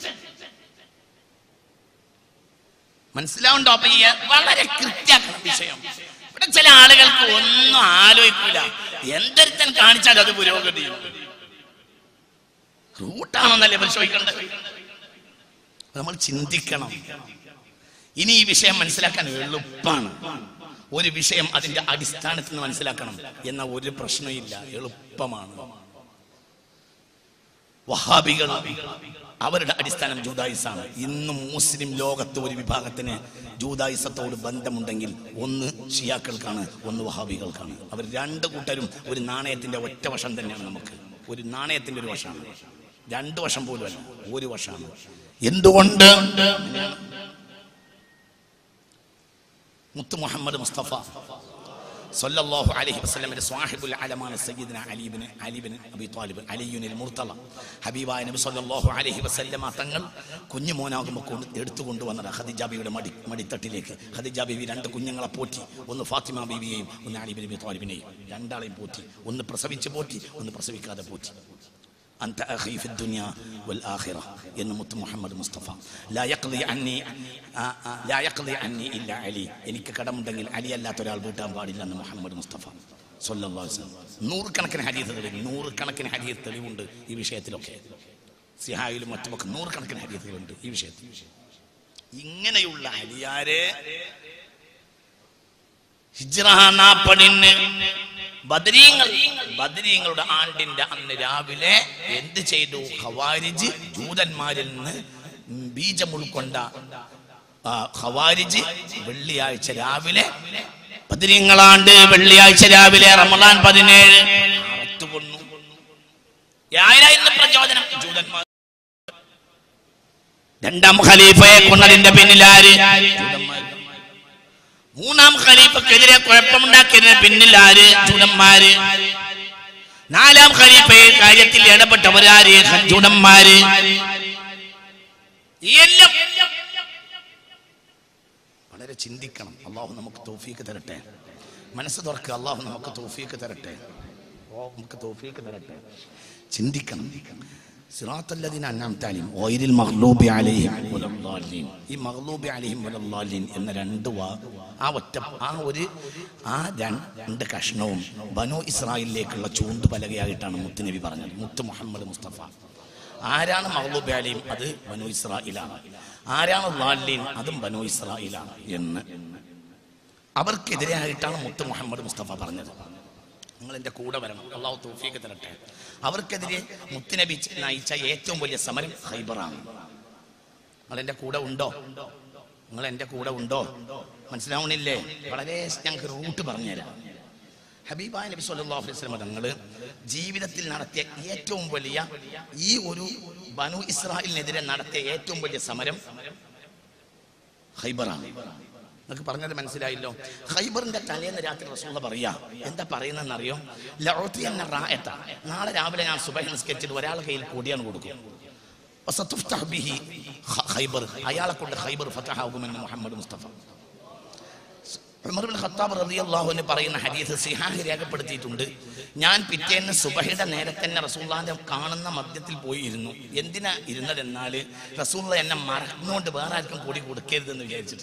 മനസ്സിലാവുണ്ടോ അപ്പൊ ഈ വളരെ കൃത്യാക്കണം വിഷയം ഇവിടെ ചില ആളുകൾക്ക് ഒന്നും ആലോചിക്കില്ല എന്തൊരുത്തൻ കാണിച്ചാൽ അത് പുരോഗതി റൂട്ടാണെന്നല്ലേ പരിശോധിക്കേണ്ടത് നമ്മൾ ചിന്തിക്കണം ഇനി ഈ വിഷയം മനസ്സിലാക്കാൻ എളുപ്പമാണ് ഒരു വിഷയം അതിന്റെ അടിസ്ഥാനത്തിൽ നിന്ന് മനസ്സിലാക്കണം എന്ന ഒരു പ്രശ്നമില്ല എളുപ്പമാണ് വഹാബികൾ അവരുടെ അടിസ്ഥാനം ജൂതായിസാണ് ഇന്നും മുസ്ലിം ലോകത്ത് ഒരു വിഭാഗത്തിന് ജൂതായിസത്തോട് ബന്ധമുണ്ടെങ്കിൽ ഒന്ന് ഷിയാക്കൾക്കാണ് ഒന്ന് വഹാബികൾക്കാണ് അവർ രണ്ട് കൂട്ടരും ഒരു നാണയത്തിന്റെ ഒറ്റ വശം തന്നെയാണ് നമുക്ക് ഒരു നാണയത്തിന്റെ ഒരു വശമാണ് രണ്ട് വശം പോലും അല്ല ഒരു വശമാണ് എന്തുകൊണ്ട് മുത്ത് മുഹമ്മദ് മുസ്തഫ സല്ലല്ലാഹു അലൈഹി വസല്ലമയുടെ സ്വാഹിബുൽ അലമാണ് സയ്യിദ്ന അലീബിന് അലീബിന് അബി താലിബ് അലിയുനിൽ മുർത്തള ഹബീബായ നബി സല്ലല്ലാഹു അലൈഹി വസല്ലമ തങ്ങൾ കുഞ്ഞു മോനാകുമ്പോൾ കൊണ്ട് എടുത്തു കൊണ്ടുവന്നത് ഖദീജ ബീവിയുടെ മടി മടിത്തട്ടിലേക്ക് ഖദീജ ബീവി രണ്ട് കുഞ്ഞുങ്ങളെ പോറ്റി ഒന്ന് ഫാത്തിമ ബീവിയെയും ഒന്ന് അലിബിൻ അബി താലിബിനെയും രണ്ടാളെയും പോറ്റി ഒന്ന് പ്രസവിച്ച് പോറ്റി ഒന്ന് പ്രസവിക്കാതെ പോറ്റി أنت أخي في الدنيا والآخرة إن مت محمد مصطفى لا يقضي عني آه آه لا يقضي عني إلا علي എനിക്ക് കടമുണ്ടെങ്കിൽ അലി അല്ലാത്ത ഒരാൾ വീട്ടാൻ പാടില്ല എന്ന് മുഹമ്മദ് മുസ്തഫ സല്ലല്ലാഹു അലൈഹി വസല്ലം നൂറുകണക്കിന് ഹദീസ് തെളിവ് നൂറുകണക്കിന് ഹദീസ് തെളിവുണ്ട് ഈ വിഷയത്തിലൊക്കെ സിഹായിലും മറ്റുമൊക്കെ നൂറുകണക്കിന് ഹദീസുകളുണ്ട് ഈ വിഷയത്തിൽ ഇങ്ങനെയുള്ള അലിയാരെ ഹിജ്റ നാപ്പടിന് ബദരീങ്ങൾ ബദരീങ്ങളുടെ ആണ്ടിന്റെ അന്ന് രാവിലെ എന്ത് ചെയ്തു ഖവാരിജ് ജൂതന്മാരിൽ നിന്ന് ബീജം ഉൾക്കൊണ്ട ആ, ഖവാരിജ് വെള്ളിയാഴ്ച രാവിലെ ബദരീങ്ങളാണ്ട് വെള്ളിയാഴ്ച രാവിലെ റമദാൻ പതിനേഴ് അറുത്തു കൊന്നു ആരായിരുന്നു പ്രചോദനം ജൂതന്മാർ രണ്ടാം ഖലീഫയെ കൊന്നതിന്റെ പിന്നിലാര് ജൂതന്മാർ മൂന്നാം ഖലീഫക്കെതിരെ കുഴപ്പമുണ്ടാക്കിയതിന് പിന്നിൽ ആര് ജൂതന്മാര് നാലാം ഖലീഫയെ കാര്യത്തിൽ ഇടപെട്ടവരാര് ജൂതന്മാര് എല്ലാം വളരെ ചിന്തിക്കണം അള്ളാഹു നമുക്ക് തോഫീക്ക് തരട്ടെ മനസ്സ് തുറക്കുക അള്ളാഹു നമുക്ക് തോഫീക്ക് തരട്ടെ അള്ളാഹു നമുക്ക് തോഫീക്ക് തരട്ടെ ചിന്തിക്കണം സിറാത്തല്ലദീന അൻഅംത അലൈഹിം ഗൈറിൽ മഗ്ലൂബി അലൈഹിം വലദ്ദാലിൻ ഈ മഗ്ലൂബി അലൈഹിം വലദ്ദാലിൻ എന്ന രണ്ട് വാ ആ ഒറ്റ ആ ഒരു ആ രണ്ട് കഷ്ണവും ബനു ഇസ്രായേലിലേക്കുള്ള ചൂണ്ടുപലകയായിട്ടാണ് മുത്തുനബി പറഞ്ഞത് മുത്ത് മുഹമ്മദ് മുസ്തഫ ആരാണ് മഗ്ലൂബി അലൈഹിം അത് ബനു ഇസ്രായേലാണ് ആരാണ് ലാലിൻ അതും ബനു ഇസ്രായേലാണ് എന്ന് അവർക്കെതിരെയായിട്ടാണ് മുത്ത് മുഹമ്മദ് മുസ്തഫ പറഞ്ഞത് നിങ്ങൾ എൻ്റെ കൂടെ വരണം അള്ളാഹു തൗഫീഖ് തരട്ടെ അവർക്കെതിരെ മുത്തുനബി നയിച്ച ഏറ്റവും വലിയ സമരം ഹൈബറാണ് നിങ്ങൾ എൻ്റെ കൂടെ ഉണ്ടോ നിങ്ങൾ എൻ്റെ കൂടെ ഉണ്ടോ മനസ്സിലാവണില്ലേ വളരെ ഞങ്ങൾക്ക് റൂട്ട് പറഞ്ഞുതരാം ഹബീബായ നബി സല്ലല്ലാഹു അലൈഹി വസല്ലം തങ്ങൾ ജീവിതത്തിൽ നടത്തിയ ഏറ്റവും വലിയ ഈ ഒരു ബനു ഇസ്രായേലിനെതിരെ നടത്തിയ ഏറ്റവും വലിയ സമരം ഹൈബറാണ് നിങ്ങൾക്ക് പറഞ്ഞത് മനസ്സിലായില്ലോ ഖൈബറിന്റെ തലേന്ന് രാത്രി റസൂള്ള പറയാ എന്താ പറയുന്നതെന്ന് അറിയോ ലൗത്തി എന്ന റായത്ത നാളെ രാവിലെ ഞാൻ സുബഹ നിസ്കരിച്ചിട്ട് ഒരാളെ കയ്യിൽ കൊടിയാണ് കൊടുക്കും വസതുഫ്തഹ് ബിഹി ഖ- ഖൈബർ അയാളെ കൊണ്ട് ഖൈബർ ഫതഹാകുമെന്ന് Muhammad Mustafa Umar bin Khattab റളിയല്ലാഹു അൻഹു പറയുന്ന ഹദീസ് സിഹാഹ് രേഖപ്പെടുത്തിയിട്ടുണ്ട് ഞാൻ പിറ്റേന്ന് സുബഹയുടെ നേരത്തെ തന്നെ റസൂള്ളാന്റെ കാണുന്ന മധ്യത്തിൽ പോയി ഇരുന്നു എന്തിനാ ഇരുന്നതെന്നാൽ റസൂള്ള എന്നെ മറന്നുകൊണ്ട് വേറെ ആർക്കും കൂടി കൊടുക്കരുതെന്ന് വിചാരിച്ചിട്ട്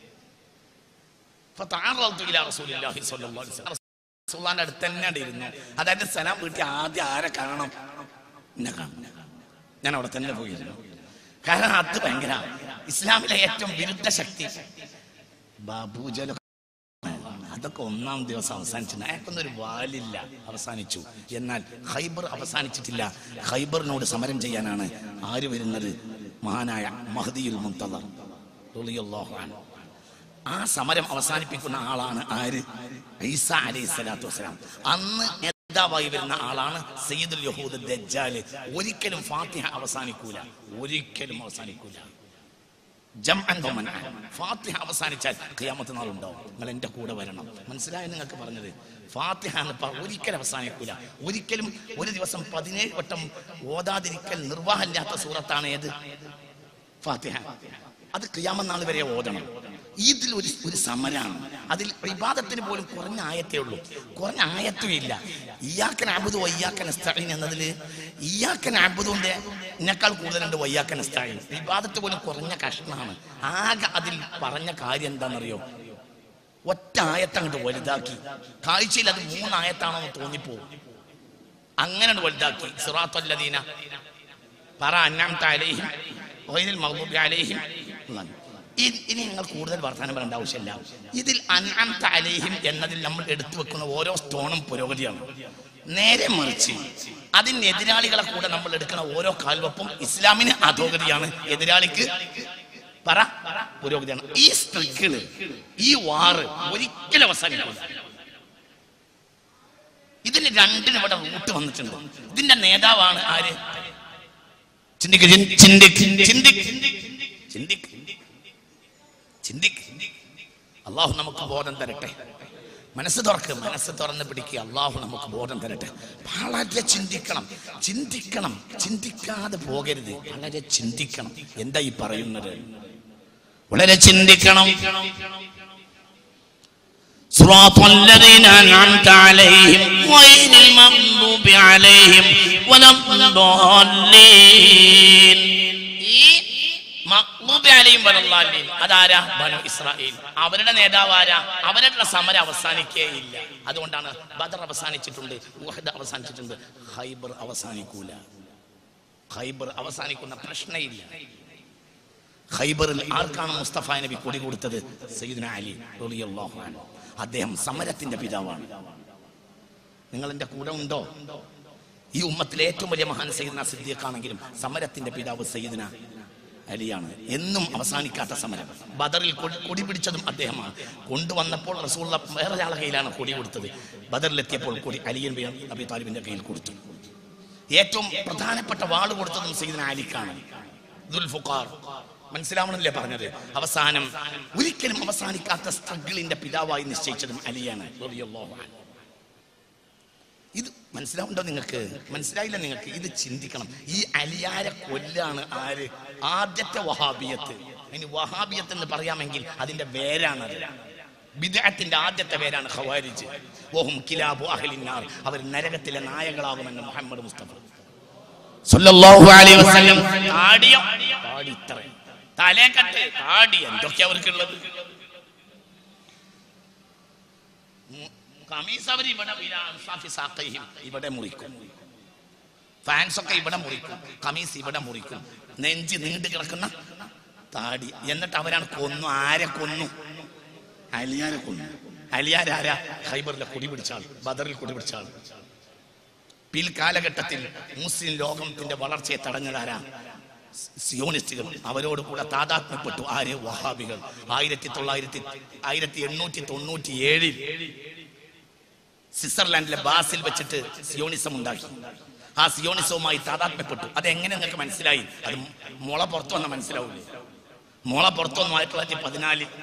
ഫതആറദ്തു ഇലാ റസൂലില്ലാഹി സ്വല്ലല്ലാഹു അലൈഹി വസല്ലം. റസൂലുള്ളാഹിന്റെ അടുത്ത് തന്നെ അവിടെ ഇരുന്നു അതായത് സലാം വീട്ടിൽ ആദ്യം ആരെ കാണണം എന്നെ കാണണം ഞാൻ അവിടെ തന്നെ പോയിരുന്നു കാരണം അത് ഭയങ്കര ഇസ്ലാമിലെ ഏറ്റവും വിരുദ്ധ ശക്തി ബാബുജല അതൊക്കെ ഒന്നാം ദിവസം അവസാനിച്ചിട്ടുണ്ട് അയാൾക്കൊന്നും ഒരു വാലില്ല അവസാനിച്ചു എന്നാൽ ഖൈബർ അവസാനിച്ചിട്ടില്ല ഖൈബറിനോട് സമരം ചെയ്യാനാണ് ആര് വരുന്നത് മഹാനായ മഹദിയുൽ മുന്തളർ റളിയല്ലാഹു അൻഹു ആ സമരം അവസാനിപ്പിക്കുന്ന ആളാണ് ആര് ഈസ അലൈഹി സ്വലാത്തു വസ്സലാം അന്ന് നേതാവായി വരുന്ന ആളാണ് സയ്യിദുൽ യഹൂദ് ദജ്ജാല് ഒരിക്കലും ഫാത്തിഹ അവസാനിക്കൂല ഒരിക്കലും അവസാനിക്കൂല ജംഅൻ വമൻഅൻ. ഫാത്തിഹ അവസാനിച്ചാൽ ഖിയാമത്ത് നാൾ ഉണ്ടാവും നിങ്ങൾ എൻ്റെ കൂടെ വരണം മനസ്സിലായ നിങ്ങൾക്ക് പറഞ്ഞത് ഫാത്തിഹ എന്ന് പറ ഒരിക്കലും അവസാനിക്കൂല ഒരിക്കലും ഒരു ദിവസം പതിനേഴ് വട്ടം ഓതാതിരിക്കൽ നിർവാഹമില്ലാത്ത സൂറത്താണ് ഏത് ഫാത്തിഹ അത് ഖിയാമത്ത് നാൾ വരെ ഓതണം ഇതിൽ ഒരു ഒരു സമരാണ് അതിൽ വിവാദത്തിന് പോലും കുറഞ്ഞ ആയത്തേ ഉള്ളൂ കുറഞ്ഞ ആയത്തും ഇല്ല ഇയാക്കൻ അബുദ് വയ്യാക്കൻ അസ്തഈൻ എന്നതിൽ ഇയാക്കൻ അബുദിന്റെ എന്നെക്കാൾ കൂടുതലുണ്ട് വയ്യാക്കൻ അസ്തഈൻ വിവാദത്ത് പോലും കുറഞ്ഞ കഷ്ണമാണ് ആകെ അതിൽ പറഞ്ഞ കാര്യം എന്താണെന്നറിയോ ഒറ്റ ആയത്തങ്ങോട്ട് വലുതാക്കി കാഴ്ചയിൽ അത് മൂന്നായത്താണോ എന്ന് തോന്നിപ്പോവും അങ്ങനെ വലുതാക്കി സിറാത്തല്ലദീന പറ അന്നാമത്തെ അലൈഹിം ഗൈറിൽ മഗ്ദൂബി അലൈഹിം എന്നാണ്. ഇ- ഇനി നിങ്ങൾ കൂടുതൽ വർത്തമാനം പറയേണ്ട ആവശ്യമില്ല ഇതിൽ അന്നാമത്തെ അലൈഹിം എന്നതിൽ നമ്മൾ എടുത്തു വെക്കുന്ന ഓരോ സ്റ്റോണും പുരോഗതിയാണ് നേരെ മറിച്ച് അതിന് എതിരാളികളെ കൂടെ നമ്മൾ എടുക്കുന്ന ഓരോ കാൽവപ്പും ഇസ്ലാമിന് അധോഗതിയാണ് എതിരാളിക്ക് പറ പുരോഗതിയാണ് ഈ സ്ട്രിക്കിള് ഈ വാറ് ഒരിക്കലും അവസാനിക്കില്ല ഇതിന് രണ്ടിനും ഇവിടെ റൂട്ട് വന്നിട്ടുണ്ട് ഇതിന്റെ നേതാവാണ് ആര് ചിന്തിക്ക് ചിന്തി- ചിന്തിക്ക് ചിന്തിക്ക് ചിന്തിക്ക് ചിന്തിക്ക് അള്ളാഹു നമുക്ക് ബോധം തരട്ടെ മനസ്സ് തുറക്ക് മനസ്സ് തുറന്ന് പിടിക്കുക അള്ളാഹു നമുക്ക് ബോധം തരട്ടെ വളരെ ചിന്തിക്കണം ചിന്തിക്കണം ചിന്തിക്കാതെ പോകരുത് വളരെ ചിന്തിക്കണം എന്താ ഈ പറയുന്നത് വളരെ ചിന്തിക്കണം صراط الذين أنعمت عليهم غير المغضوب عليهم ولا الضالين ഈ മഖ്ലൂബി അലൈഹിം വലല്ലാലീൻ അതാരാ ബനു ഇസ്രായേൽ അവരുടെ നേതാവ് ആരാ അവരുടെ സമരം അവസാനിക്കേയില്ല അതുകൊണ്ടാണ് ബദർ അവസാനിച്ചിട്ടുണ്ട് ഉഹദ് അവസാനിച്ചിട്ടുണ്ട് ഹൈബർ അവസാനിക്കൂല ഹൈബർ അവസാനിക്കുന്ന പ്രശ്നമില്ല ഖൈബറിൽ ആർക്കാണ് മുസ്തഫ നബി കൊടി കൊടുത്തത് സയ്യിദ്ന അലി റളിയല്ലാഹു അൻഹു അദ്ദേഹം സമരത്തിന്റെ പിതാവാണ് നിങ്ങൾ എൻ്റെ കൂടെ ഉണ്ടോ ഈ ഉമ്മത്തിലെ ഏറ്റവും വലിയ മഹാൻ സയ്യിദ്ന സിദ്ദീഖാണെങ്കിലും സമരത്തിന്റെ പിതാവ് സയ്യിദ്ന അലിയാണ് എന്നും അവസാനിക്കാത്ത സമരം ബദറിൽ കൊടി കൊടി പിടിച്ചതും അദ്ദേഹമാണ് കൊണ്ടുവന്നപ്പോൾ റസൂള്ള വേറൊരാളെ കയ്യിലാണ് കൊടി കൊടുത്തത് ബദറിലെത്തിയപ്പോൾ കൊടി അലിയൻ ബിൻ അബി താലിബിന്റെ കയ്യിൽ കൊടുത്തു ഏറ്റവും പ്രധാനപ്പെട്ട വാള് കൊടുത്തതും സയ്യിദ്ന അലിക്കാണ് ദുൽഫുഖാർ മനസ്സിലാവണമെന്നല്ലേ പറഞ്ഞത് അവസാനം ഒരിക്കലും അവസാനിക്കാത്ത സ്ട്രഗിളിന്റെ പിതാവായി നിശ്ചയിച്ചതും അലിയാണ് റളിയല്ലാഹു അൻഹു. ഇത് മനസ്സിലാവുണ്ടോ നിങ്ങൾക്ക് മനസ്സിലായില്ല നിങ്ങൾക്ക് ഇത് ചിന്തിക്കണം ഈ അലിയാരെ കൊല്ലാണ് ആര് ആദ്യത്തെ വഹാബിയത്ത് ഇനി വഹാബിയത്ത് എന്ന് പറയാമെങ്കിൽ അതിന്റെ വേരാണത് ബിദഅത്തിന്റെ ആദ്യത്തെ പേരാണ് ഖവാരിജ് ഓഹും കിലാബു അഹ്ലിന്നാർ അവർ നരകത്തിലെ നായകളാകുമെന്ന് മുഹമ്മദ് മുസ്തഫ സല്ലല്ലാഹു അലൈഹി വസല്ലം താടിയോ താടി ഇത്ര തലേക്കട്ട് താടി എന്തൊക്കെയാ അവർക്കുള്ളത് ഉം, കമീസ് അവർ ഇവിടെ വിലാ അൻസാഫി സാഖൈഹിം ഇവിടെ മുറിക്കും ഫാൻസ് ഒക്കെ ഇവിടെ മുറിക്കും കമീസ് ഇവിടെ മുറിക്കും നെഞ്ച് നീണ്ടു കിടക്കുന്ന താടി എന്നിട്ട് അവരാണ് കൊന്നു ആരെ കൊന്നു അലിയാരെ കൊന്നു അലിയാരാരാ ഖൈബറിലെ കൊടി പിടിച്ചാൾ ബദറിൽ കൊടി പിടിച്ചാൾ പിൽക്കാലഘട്ടത്തിൽ മുസ്ലിം ലോകത്തിന്റെ വളർച്ചയെ തടഞ്ഞതാരാ സിയോണിസ്റ്റുകൾ അവരോട് കൂടെ താതാത്മ്യപ്പെട്ടു ആര് വഹാബികൾ ആയിരത്തി തൊള്ളായിരത്തി ആയിരത്തി എണ്ണൂറ്റി തൊണ്ണൂറ്റി ഏഴിൽ സ്വിറ്റ്സർലാൻഡിലെ ബാസിൽ വെച്ചിട്ട് സിയോണിസം ഉണ്ടാക്കി ആ സിയോണിസവുമായി താതാത്മ്യപ്പെട്ടു അതെങ്ങനെ നിങ്ങൾക്ക് മനസ്സിലായി അത് മുള പുറത്തു വന്ന മനസ്സിലാവില്ലേ മുള പുറത്തു വന്നു ആയിരത്തി തൊള്ളായിരത്തി പതിനാലിൽ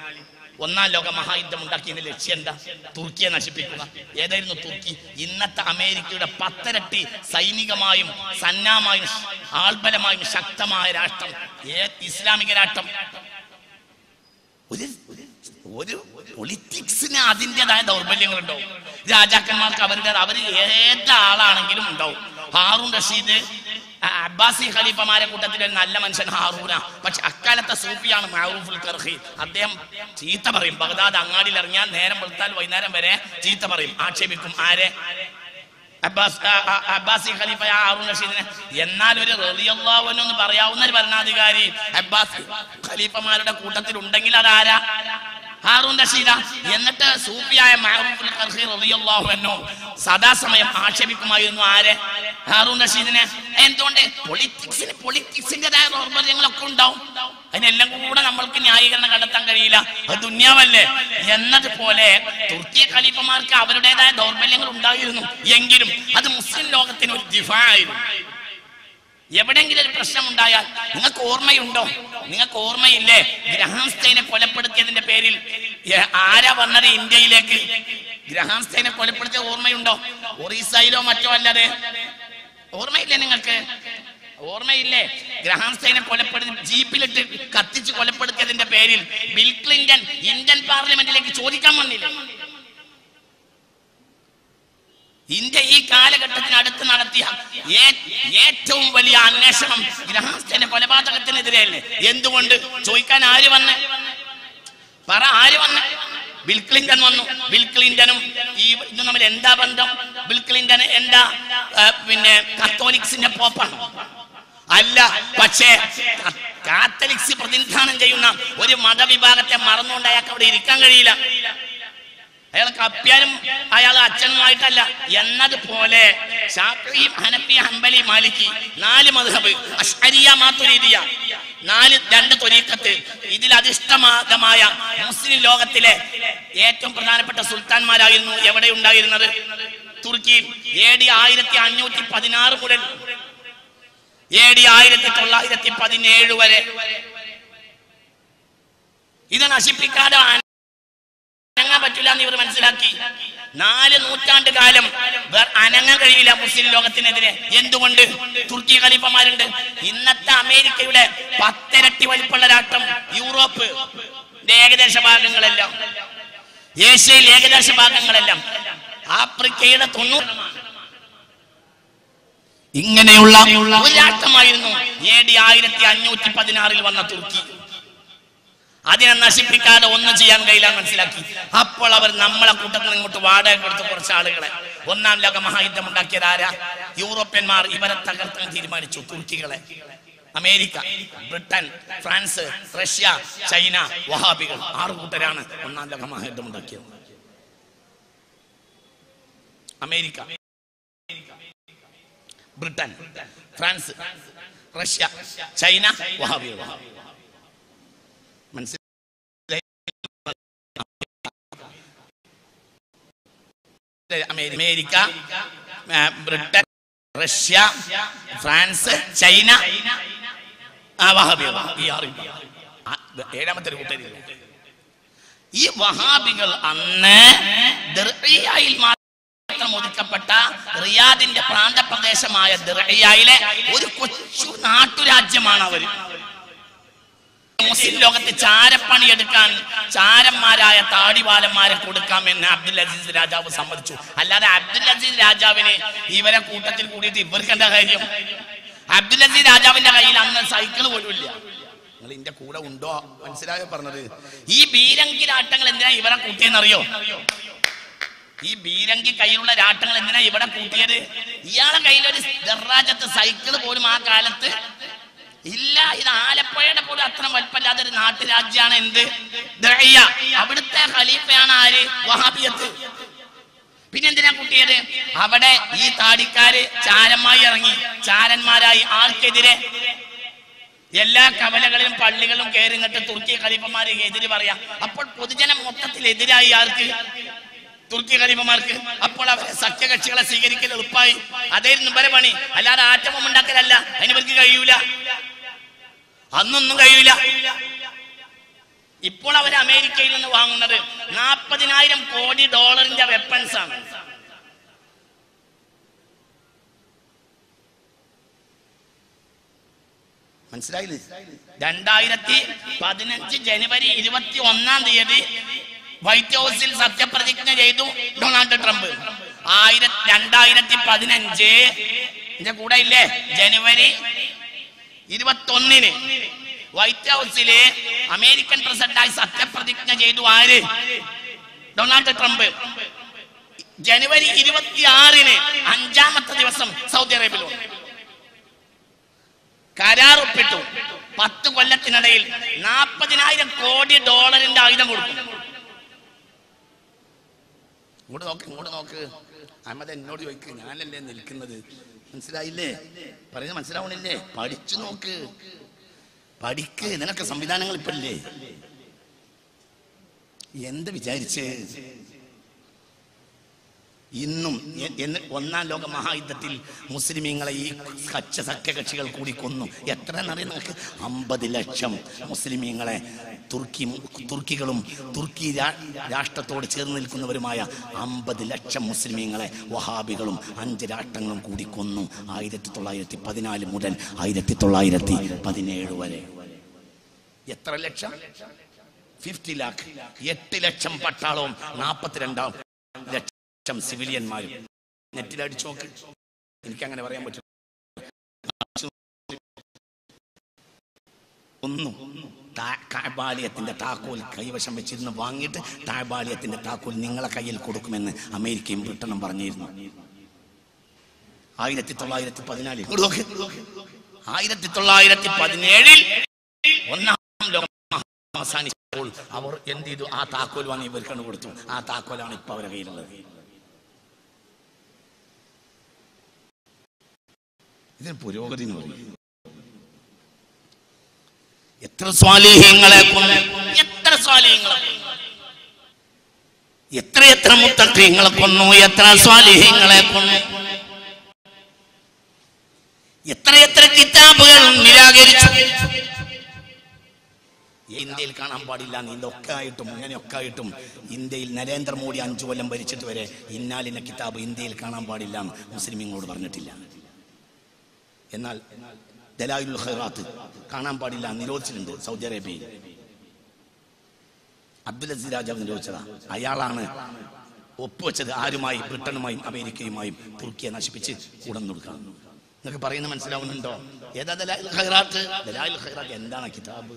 ഒന്നാം ലോക മഹായുദ്ധം ഉണ്ടാക്കിയതിന്റെ ലക്ഷ്യം എന്താ തുർക്കിയെ നശിപ്പിക്കുക ഏതായിരുന്നു തുർക്കി ഇന്നത്തെ അമേരിക്കയുടെ പത്തരട്ടി സൈനികമായും സന്നാമായും ആൾബലമായും ശക്തമായ രാഷ്ട്രം ഏ ഇസ്ലാമിക രാഷ്ട്രം ഒരു ഒരു പൊളിറ്റിക്സിന് അതിൻ്റെതായ ദൗർബല്യങ്ങൾ ഉണ്ടാവും രാജാക്കന്മാർക്ക് അവരുടെ അവർ ഏത് ആളാണെങ്കിലും ഉണ്ടാവും ഹാറൂൺ റഷീദ് ആ അബ്ബാസി ഖലീഫമാരെ കൂട്ടത്തിൽ ഒരു നല്ല മനുഷ്യൻ ഹാറൂന പക്ഷെ അക്കാലത്തെ സൂഫിയാണ് മഹറൂഫുൽ കർഹി അദ്ദേഹം ചീത്ത പറയും ബഗ്ദാദ് അങ്ങാടിയിൽ ഇറങ്ങിയാൽ നേരം വെളുത്താൽ വൈകുന്നേരം വരെ ചീത്ത പറയും ആക്ഷേപിക്കും ആരെ അബ്ബാസ് ആ- ആ- അബ്ബാസി ഖലീഫ ഹാറൂൺ റഷീദിനെ എന്നാൽ ഒരു റളിയല്ലാഹു എന്ന് പറയാവുന്ന ഒരു ഭരണാധികാരി അബ്ബാസ് ഖലീഫമാരുടെ കൂട്ടത്തിൽ ഉണ്ടെങ്കിൽ അതാരാ ഹാറൂൺ റഷീദ എന്നിട്ട് സൂഫിയായ മഹറൂഫുൽ ഖർഹി റളിയല്ലാഹു അൻഹു സദാസമയം ആക്ഷേപിക്കുമായിരുന്നു ആരെ ഹാറൂൺ റഷീദിനെ എന്തുകൊണ്ട് പൊളിറ്റിക്സിന് പൊളിറ്റിക്സിന്റേതായ ദൗർബല്യങ്ങളൊക്കെ ഉണ്ടാവും അതിനെല്ലാം കൂടെ നമ്മൾക്ക് ന്യായീകരണം കണ്ടെത്താൻ കഴിയില്ല അത് ദുന്യാവല്ലേ എന്നതുപോലെ തുർക്കി ഖലീഫമാർക്ക് അവരുടേതായ ദൗർബല്യങ്ങൾ ഉണ്ടായിരുന്നു എങ്കിലും അത് മുസ്ലിം ലോകത്തിന് ഒരു ദിഫായിരുന്നു എവിടെങ്കിലും ഒരു പ്രശ്നം ഉണ്ടായാൽ നിങ്ങൾക്ക് ഓർമ്മയുണ്ടോ നിങ്ങൾക്ക് ഓർമ്മയില്ലേ ഗ്രഹാംസ്തൈനെ കൊലപ്പെടുത്തിയതിന്റെ പേരിൽ എ- ആരാ വന്നത് ഇന്ത്യയിലേക്ക് ഗ്രഹാംസ്തൈനെ കൊലപ്പെടുത്തിയ ഓർമ്മയുണ്ടോ ഒറീസയിലോ മറ്റോ അല്ലാതെ ഓർമ്മയില്ലേ നിങ്ങൾക്ക് ഓർമ്മയില്ലേ ഗ്രഹാംസ്തൈനെ കൊലപ്പെടുത്തി ജീപ്പിലിട്ട് കത്തിച്ച് കൊലപ്പെടുത്തിയതിന്റെ പേരിൽ ബിൽ ക്ലിന്റൺ ഇന്ത്യൻ പാർലമെന്റിലേക്ക് ചോദിക്കാൻ വന്നില്ലേ ഇന്ത്യ ഈ കാലഘട്ടത്തിനടുത്ത് നടത്തിയ ഏ- ഏറ്റവും വലിയ അന്വേഷണം ഗ്രഹാംസ്ഥന്റെ കൊലപാതകത്തിനെതിരെയല്ലേ എന്തുകൊണ്ട് ചോദിക്കാൻ ആര് വന്ന് പറ ആര് വന്ന് ബിൽ ക്ലിന്റൺ വന്നു ബിൽ ക്ലിന്റണും ഈ ഇതും തമ്മിൽ എന്താ ബന്ധം ബിൽ ക്ലിന്റൺ എന്താ ആ, പിന്നെ കത്തോലിക്സിന്റെ പോപ്പാണ് അല്ല പക്ഷേ ക- കാത്തലിക്സ് പ്രതിനിധാനം ചെയ്യുന്ന ഒരു മതവിഭാഗത്തെ മറന്നുകൊണ്ട് അയാൾക്ക് അവിടെ ഇരിക്കാൻ കഴിയില്ല അയാൾ കപ്പ്യാനും അയാൾ അച്ഛനുമായിട്ടല്ല എന്നതുപോലെ ഷാഫി ഹനഫി ഹംബലി മാലിക്കി നാല് മധുഹബ് അഷ്അരിയ മാതുരീദിയ നാല് രണ്ട് തൊരീക്കത്ത് ഇതിൽ അധിഷ്ഠമായ മുസ്ലിം ലോകത്തിലെ ഏറ്റവും പ്രധാനപ്പെട്ട സുൽത്താൻമാരായിരുന്നു എവിടെ ഉണ്ടായിരുന്നത് തുർക്കിയിൽ എ ഡി ആയിരത്തി അഞ്ഞൂറ്റി പതിനാറ് മുതൽ എ ഡി ആയിരത്തി തൊള്ളായിരത്തി പതിനേഴ് വരെ ഇത് നശിപ്പിക്കാതെ അനങ്ങാൻ പറ്റില്ല എന്ന് ഇവർ മനസ്സിലാക്കി നാല് നൂറ്റാണ്ട് കാലം വേർ അനങ്ങാൻ കഴിയില്ല മുസ്ലിം ലോകത്തിനെതിരെ എന്തുകൊണ്ട് തുർക്കി ഖലീഫമാരുണ്ട് ഇന്നത്തെ അമേരിക്കയുടെ പത്തിരട്ടി വലിപ്പമുള്ള രാഷ്ട്രം യൂറോപ്പ് ഏകദേശ ഭാഗങ്ങളെല്ലാം ഏഷ്യയിൽ ഏകദേശ ഭാഗങ്ങളെല്ലാം ആഫ്രിക്കയുടെ തൊണ്ണൂറ് ഇങ്ങനെയുള്ള ഒരു രാഷ്ട്രമായിരുന്നു എ ഡി ആയിരത്തി അഞ്ഞൂറ്റി പതിനാറിൽ വന്ന തുർക്കി അതിനെ നശിപ്പിക്കാതെ ഒന്നും ചെയ്യാൻ കഴിയില്ല എന്ന് മനസ്സിലാക്കി അപ്പോൾ അവർ നമ്മളെ കൂട്ടത്തിൽ നിന്ന് ഇങ്ങോട്ട് വാടക കൊടുത്ത് കുറച്ച് ആളുകളെ ഒന്നാം ലോക മഹായുദ്ധം ഉണ്ടാക്കിയത് ആരാ യൂറോപ്യന്മാർ ഇവരെ തകർത്താൻ തീരുമാനിച്ചു തുർക്കികളെ America Britain France Russia China വഹാബികൾ ആറ് കൂട്ടരാണ് ഒന്നാം ലോക മഹായുദ്ധം ഉണ്ടാക്കിയത് America Britain France Russia China വഹാബികൾ മനസ്സിലായി അമേരി- അമേരിക്ക ആ, ബ്രിട്ടൻ റഷ്യ ഫ്രാൻസ് ചൈന ആ വഹാബികൾ ഈ ആറ് ആ, ഏഴാമത്തെ ഒരു കൂട്ടരില്ല ഈ വഹാബികൾ അന്ന് ദിർഇയായിൽ മാത്രം ഒതുക്കപ്പെട്ട റിയാദിന്റെ പ്രാന്തപ്രദേശമായ ദിർഇയായിലെ ഒരു കൊച്ചു നാട്ടുരാജ്യമാണ് അവർ മുസ്ലിം ലോകത്ത് ചാരപ്പണി എടുക്കാൻ ചാരന്മാരായ താടിവാലന്മാരെ കൊടുക്കാമെന്ന് അബ്ദുൽ അസീസ് രാജാവ് സമ്മതിച്ചു അല്ലാതെ അബ്ദുൽ അസീസ് രാജാവിന് ഇവരെ കൂട്ടത്തിൽ കൂടിയിട്ട് ഇവർക്ക് എന്താ കാര്യം അബ്ദുൽ അസീസ് രാജാവിന്റെ കയ്യിൽ അന്ന് സൈക്കിൾ പോലും ഇല്ല നിങ്ങൾ ഇതിന്റെ കൂടെ ഉണ്ടോ മനസ്സിലായോ പറഞ്ഞത് ഈ ബീരങ്കി രാട്ടങ്ങൾ എന്തിനാ ഇവരെ കൂട്ടിയെന്നറിയോ ഈ ബീരങ്കി കയ്യിലുള്ള രാട്ടങ്ങൾ എന്തിനാ ഇവിടെ കൂട്ടിയത് ഇയാളെ കയ്യിലൊരു ദർറാജത്ത് സൈക്കിൾ പോലും ആ കാലത്ത് ഇല്ല ഇത് ആലപ്പുഴയുടെ പോലും അത്ര വലിപ്പമില്ലാത്ത ഒരു നാട്ടുരാജ്യമാണ് എന്ത് ദഹിയ. അവിടുത്തെ ഖലീഫയാണ് ആര് വഹാബിയത്ത് പിന്നെ എന്തിനാ കുട്ടിയത് അവിടെ ഈ താടിക്കാര് ചാരന്മായി ഇറങ്ങി ചാരന്മാരായി ആർക്കെതിരെ എല്ലാ കവലകളിലും പള്ളികളും കയറിങ്ങട്ട് തുർക്കി ഖലീഫമാരെ എതിര് പറയാം അപ്പോൾ പൊതുജനം മൊത്തത്തിൽ എതിരായി ആർക്ക് തുർക്കി ഖലീഫമാർക്ക് അപ്പോൾ അവരെ സഖ്യകക്ഷികളെ സ്വീകരിക്കൽ എളുപ്പമായി അതായിരുന്നു ഇവരെ പണി അല്ലാതെ ആറ്റമം ഉണ്ടാക്കലല്ല അതിന് ഇവർക്ക് കഴിയൂല അന്നൊന്നും കഴിയൂല ഇപ്പോൾ അവർ അമേരിക്കയിൽ നിന്ന് വാങ്ങുന്നത് നാൽപ്പതിനായിരം കോടി ഡോളറിന്റെ വെപ്പൺസ് ആണ് മനസ്സിലായില്ലേ രണ്ടായിരത്തി പതിനഞ്ച് ജനുവരി ഇരുപത്തി ഒന്നാം തീയതി വൈറ്റ് ഹൗസിൽ സത്യപ്രതിജ്ഞ ചെയ്തു ഡൊണാൾഡ് ട്രംപ് ആയിരത്തി രണ്ടായിരത്തി പതിനഞ്ച് എന്റെ കൂടെ ഇല്ലേ ജനുവരി ഇരുപത്തി ഒന്നിന് വൈറ്റ് ഹൗസില് അമേരിക്കൻ പ്രസിഡന്റായി സത്യപ്രതിജ്ഞ ചെയ്തു ആര് ഡൊണാൾഡ് ട്രംപ് ജനുവരി ഇരുപത്തിയാറിന് അഞ്ചാമത്തെ ദിവസം സൗദി അറേബ്യയിൽ വന്നു കരാർ ഒപ്പിട്ടു പത്ത് കൊല്ലത്തിനിടയിൽ നാൽപ്പതിനായിരം കോടി ഡോളറിന്റെ ആയുധം കൊടുക്കും ഇങ്ങോട്ട് നോക്ക് ഇങ്ങോട്ട് നോക്ക് അഹമ്മദ് എന്നോട് ചോദിക്ക് ഞാനല്ലേ നിൽക്കുന്നത് മനസ്സിലായില്ലേ പറയുന്നത് മനസ്സിലാവണില്ലേ പഠിച്ചു നോക്ക് പഠിക്ക് നിനക്ക് സംവിധാനങ്ങൾ ഇപ്പൊ ഇല്ലേ എന്ത് വിചാരിച്ച് ഇന്നും എ- എന്ന് ഒന്നാം ലോക മഹായുദ്ധത്തിൽ മുസ്ലിമീങ്ങളെ ഈ കച്ച സഖ്യകക്ഷികൾ കൂടി കൊന്നു എത്ര എന്നറിയാം നമുക്ക് അമ്പത് ലക്ഷം മുസ്ലിമീങ്ങളെ തുർക്കി തുർക്കികളും തുർക്കി രാ- രാഷ്ട്രത്തോട് ചേർന്ന് നിൽക്കുന്നവരുമായ അമ്പത് ലക്ഷം മുസ്ലിമീങ്ങളെ വഹാബികളും അഞ്ച് രാഷ്ട്രങ്ങളും കൂടി കൊന്നു ആയിരത്തി തൊള്ളായിരത്തി പതിനാല് മുതൽ ആയിരത്തി തൊള്ളായിരത്തി പതിനേഴ് വരെ എത്ര ലക്ഷം ഫിഫ്റ്റി ലാക്ക് എട്ട് ലക്ഷം പട്ടാളവും നാൽപ്പത്തിരണ്ടാം ലക്ഷം സിവിലിയന്മാരും നെറ്റിൽ അടിച്ചു നോക്ക് എനിക്ക് അങ്ങനെ പറയാൻ പറ്റും ഒന്നും താഴ്ബാലയത്തിന്റെ താക്കോൽ കൈവശം വെച്ചിരുന്ന് വാങ്ങിയിട്ട് താഴ്ബാലയത്തിന്റെ താക്കോൽ നിങ്ങളെ കയ്യിൽ കൊടുക്കുമെന്ന് അമേരിക്കയും ബ്രിട്ടനും പറഞ്ഞിരുന്നു ആയിരത്തി തൊള്ളായിരത്തി പതിനാലിൽ ഇങ്ങോട്ട് നോക്ക്. ആയിരത്തി തൊള്ളായിരത്തി പതിനേഴിൽ ഒന്നാം ലോക മഹാ- അവസാനിച്ചപ്പോൾ അവർ എന്ത് ചെയ്തു ആ താക്കോൽ വാങ്ങി ഇവർക്കാണ് കൊടുത്തു ആ താക്കോലാണ് ഇപ്പൊ അവരുടെ കയ്യിലുള്ളത് ഇതിന് പുരോഗതി എന്ന് പറയും എത്ര സ്വാലിഹ്യങ്ങളെ കൊന്നു എത്ര സ്വാലിഹ്യങ്ങളെ കൊന്നു എത്ര എത്ര മുത്തക്രിയങ്ങളെ കൊന്നു എത്ര സ്വാലിഹ്യങ്ങളെ കൊന്നു എത്ര എത്ര കിതാബുകൾ നിരാകരിച്ചു ഇന്ത്യയിൽ കാണാൻ പാടില്ല എന്ന് ഇതൊക്കെ ആയിട്ടും ഇങ്ങനെയൊക്കെ ആയിട്ടും ഇന്ത്യയിൽ നരേന്ദ്രമോദി അഞ്ചു കൊല്ലം ഭരിച്ചിട്ട് വരെ ഇന്നാലിന കിതാബ് ഇന്ത്യയിൽ കാണാൻ പാടില്ല എന്ന് മുസ്ലിമീങ്ങളോട് പറഞ്ഞിട്ടില്ല എന്നാൽ ദലായുൽ ഖൈറാത്ത് കാണാൻ പാടില്ല നിരോധിച്ചിട്ടുണ്ട് സൗദി അറേബ്യയിൽ അബ്ദുൽ അസീസ് രാജാവ് നിരോധിച്ചതാ അയാളാണ് ഒപ്പുവെച്ചത് ആരുമായി ബ്രിട്ടനുമായും അമേരിക്കയുമായും തുർക്കിയെ നശിപ്പിച്ച് കൂടെ കൊടുക്കണം നിങ്ങൾക്ക് പറയുന്നത് മനസ്സിലാവുന്നുണ്ടോ ഏതാ ദലായുൽ ഖൈറാത്ത് ദലായുൽ ഖൈറാത്ത് എന്താണ് ആ കിതാബ്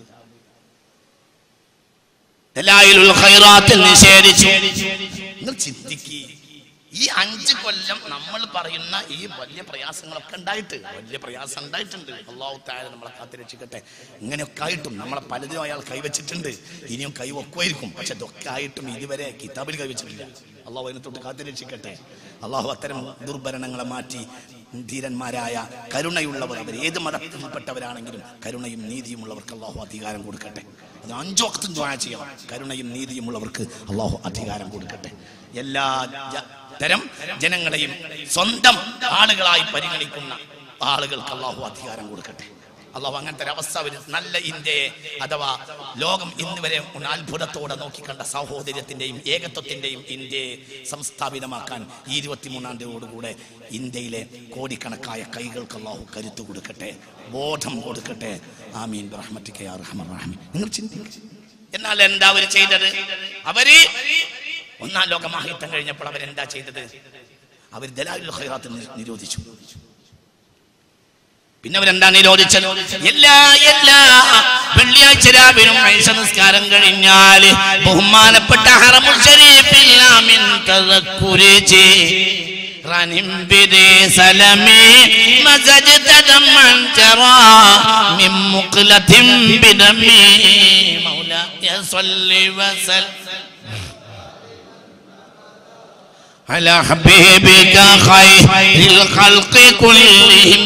ദലായിലുൽ ഖൈറാത്ത് നിഷേധിച്ചു നിങ്ങൾ ചിന്തിക്ക് ഈ അഞ്ച് കൊല്ലം നമ്മൾ പറയുന്ന ഈ വലിയ പ്രയാസങ്ങളൊക്കെ ഉണ്ടായിട്ട് വലിയ പ്രയാസം ഉണ്ടായിട്ടുണ്ട് അള്ളാഹു താര നമ്മളെ കാത്തിരക്ഷിക്കട്ടെ ഇങ്ങനെയൊക്കെ ആയിട്ടും നമ്മളെ പലതും അയാൾ കൈവച്ചിട്ടുണ്ട് ഇനിയും കൈവക്കുമായിരിക്കും പക്ഷെ ഇതൊക്കെ ആയിട്ടും ഇതുവരെ കിതാബിൽ കൈവച്ചിട്ടില്ല അള്ളാഹു അതിനെ തൊട്ട് കാത്തിരക്ഷിക്കട്ടെ അള്ളാഹു അത്തരം ദുർഭരണങ്ങളെ മാറ്റി ധീരന്മാരായ കരുണയുള്ളവർ അവർ ഏത് മതത്തിൽപ്പെട്ടവരാണെങ്കിലും കരുണയും നീതിയും ഉള്ളവർക്ക് അള്ളാഹു അധികാരം കൊടുക്കട്ടെ അത് അഞ്ചു വക്തും ദ്വാ ചെയ്യണം കരുണയും നീതിയും ഉള്ളവർക്ക് അള്ളാഹു അധികാരം കൊടുക്കട്ടെ എല്ലാ ജ- തരം ജനങ്ങളെയും സ്വന്തം ആളുകളായി പരിഗണിക്കുന്ന ആളുകൾക്ക് അള്ളാഹു അധികാരം കൊടുക്കട്ടെ അള്ളാഹു അങ്ങനത്തെ ഒരു അവസ്ഥ ഒരു നല്ല ഇന്ത്യയെ അഥവാ ലോകം ഇന്ന് വരെ ഒന്ന് അത്ഭുതത്തോടെ നോക്കിക്കണ്ട സഹോദര്യത്തിന്റെയും ഏകത്വത്തിന്റെയും ഇന്ത്യയെ സംസ്ഥാപിതമാക്കാൻ ഈ ഇരുപത്തിമൂന്നാം തീയതിയോടുകൂടെ ഇന്ത്യയിലെ കോടിക്കണക്കായ കൈകൾക്ക് അള്ളാഹു കരുത്തു കൊടുക്കട്ടെ ബോധം കൊടുക്കട്ടെ ആമീൻ റഹ്മത്തിക്ക് യാ റഹ്മൻ റഹീം. നിങ്ങൾ ചിന്തിക്കുക എന്നാൽ എന്താ അവർ ചെയ്തത് അവര് ഒന്നാം ലോക മഹായുദ്ധം കഴിഞ്ഞപ്പോൾ അവരെന്താ ചെയ്തത് അവർ ദലാലുൽ ഖൈറാത്ത് നി- നിരോധിച്ചു പിന്നെ അവരെന്താ നിരോധിച്ചത് എല്ലാ എല്ലാ വെള്ളിയാഴ്ച രാവിലും ഐശ നിസ്കാരം കഴിഞ്ഞാൽ ബഹുമാനപ്പെട്ട ഹറമുൽ ഷരീഫിൽ ആമിൻ തദക്കുരിജി റനിം ബിദി സലമി മസജത ദമൻ ജറാ മിൻ മുഖ്ലത്തിൻ ബിദമി മൗലായ സ്വല്ലി വസല്ലം على حبيبك خير الخلق كلهم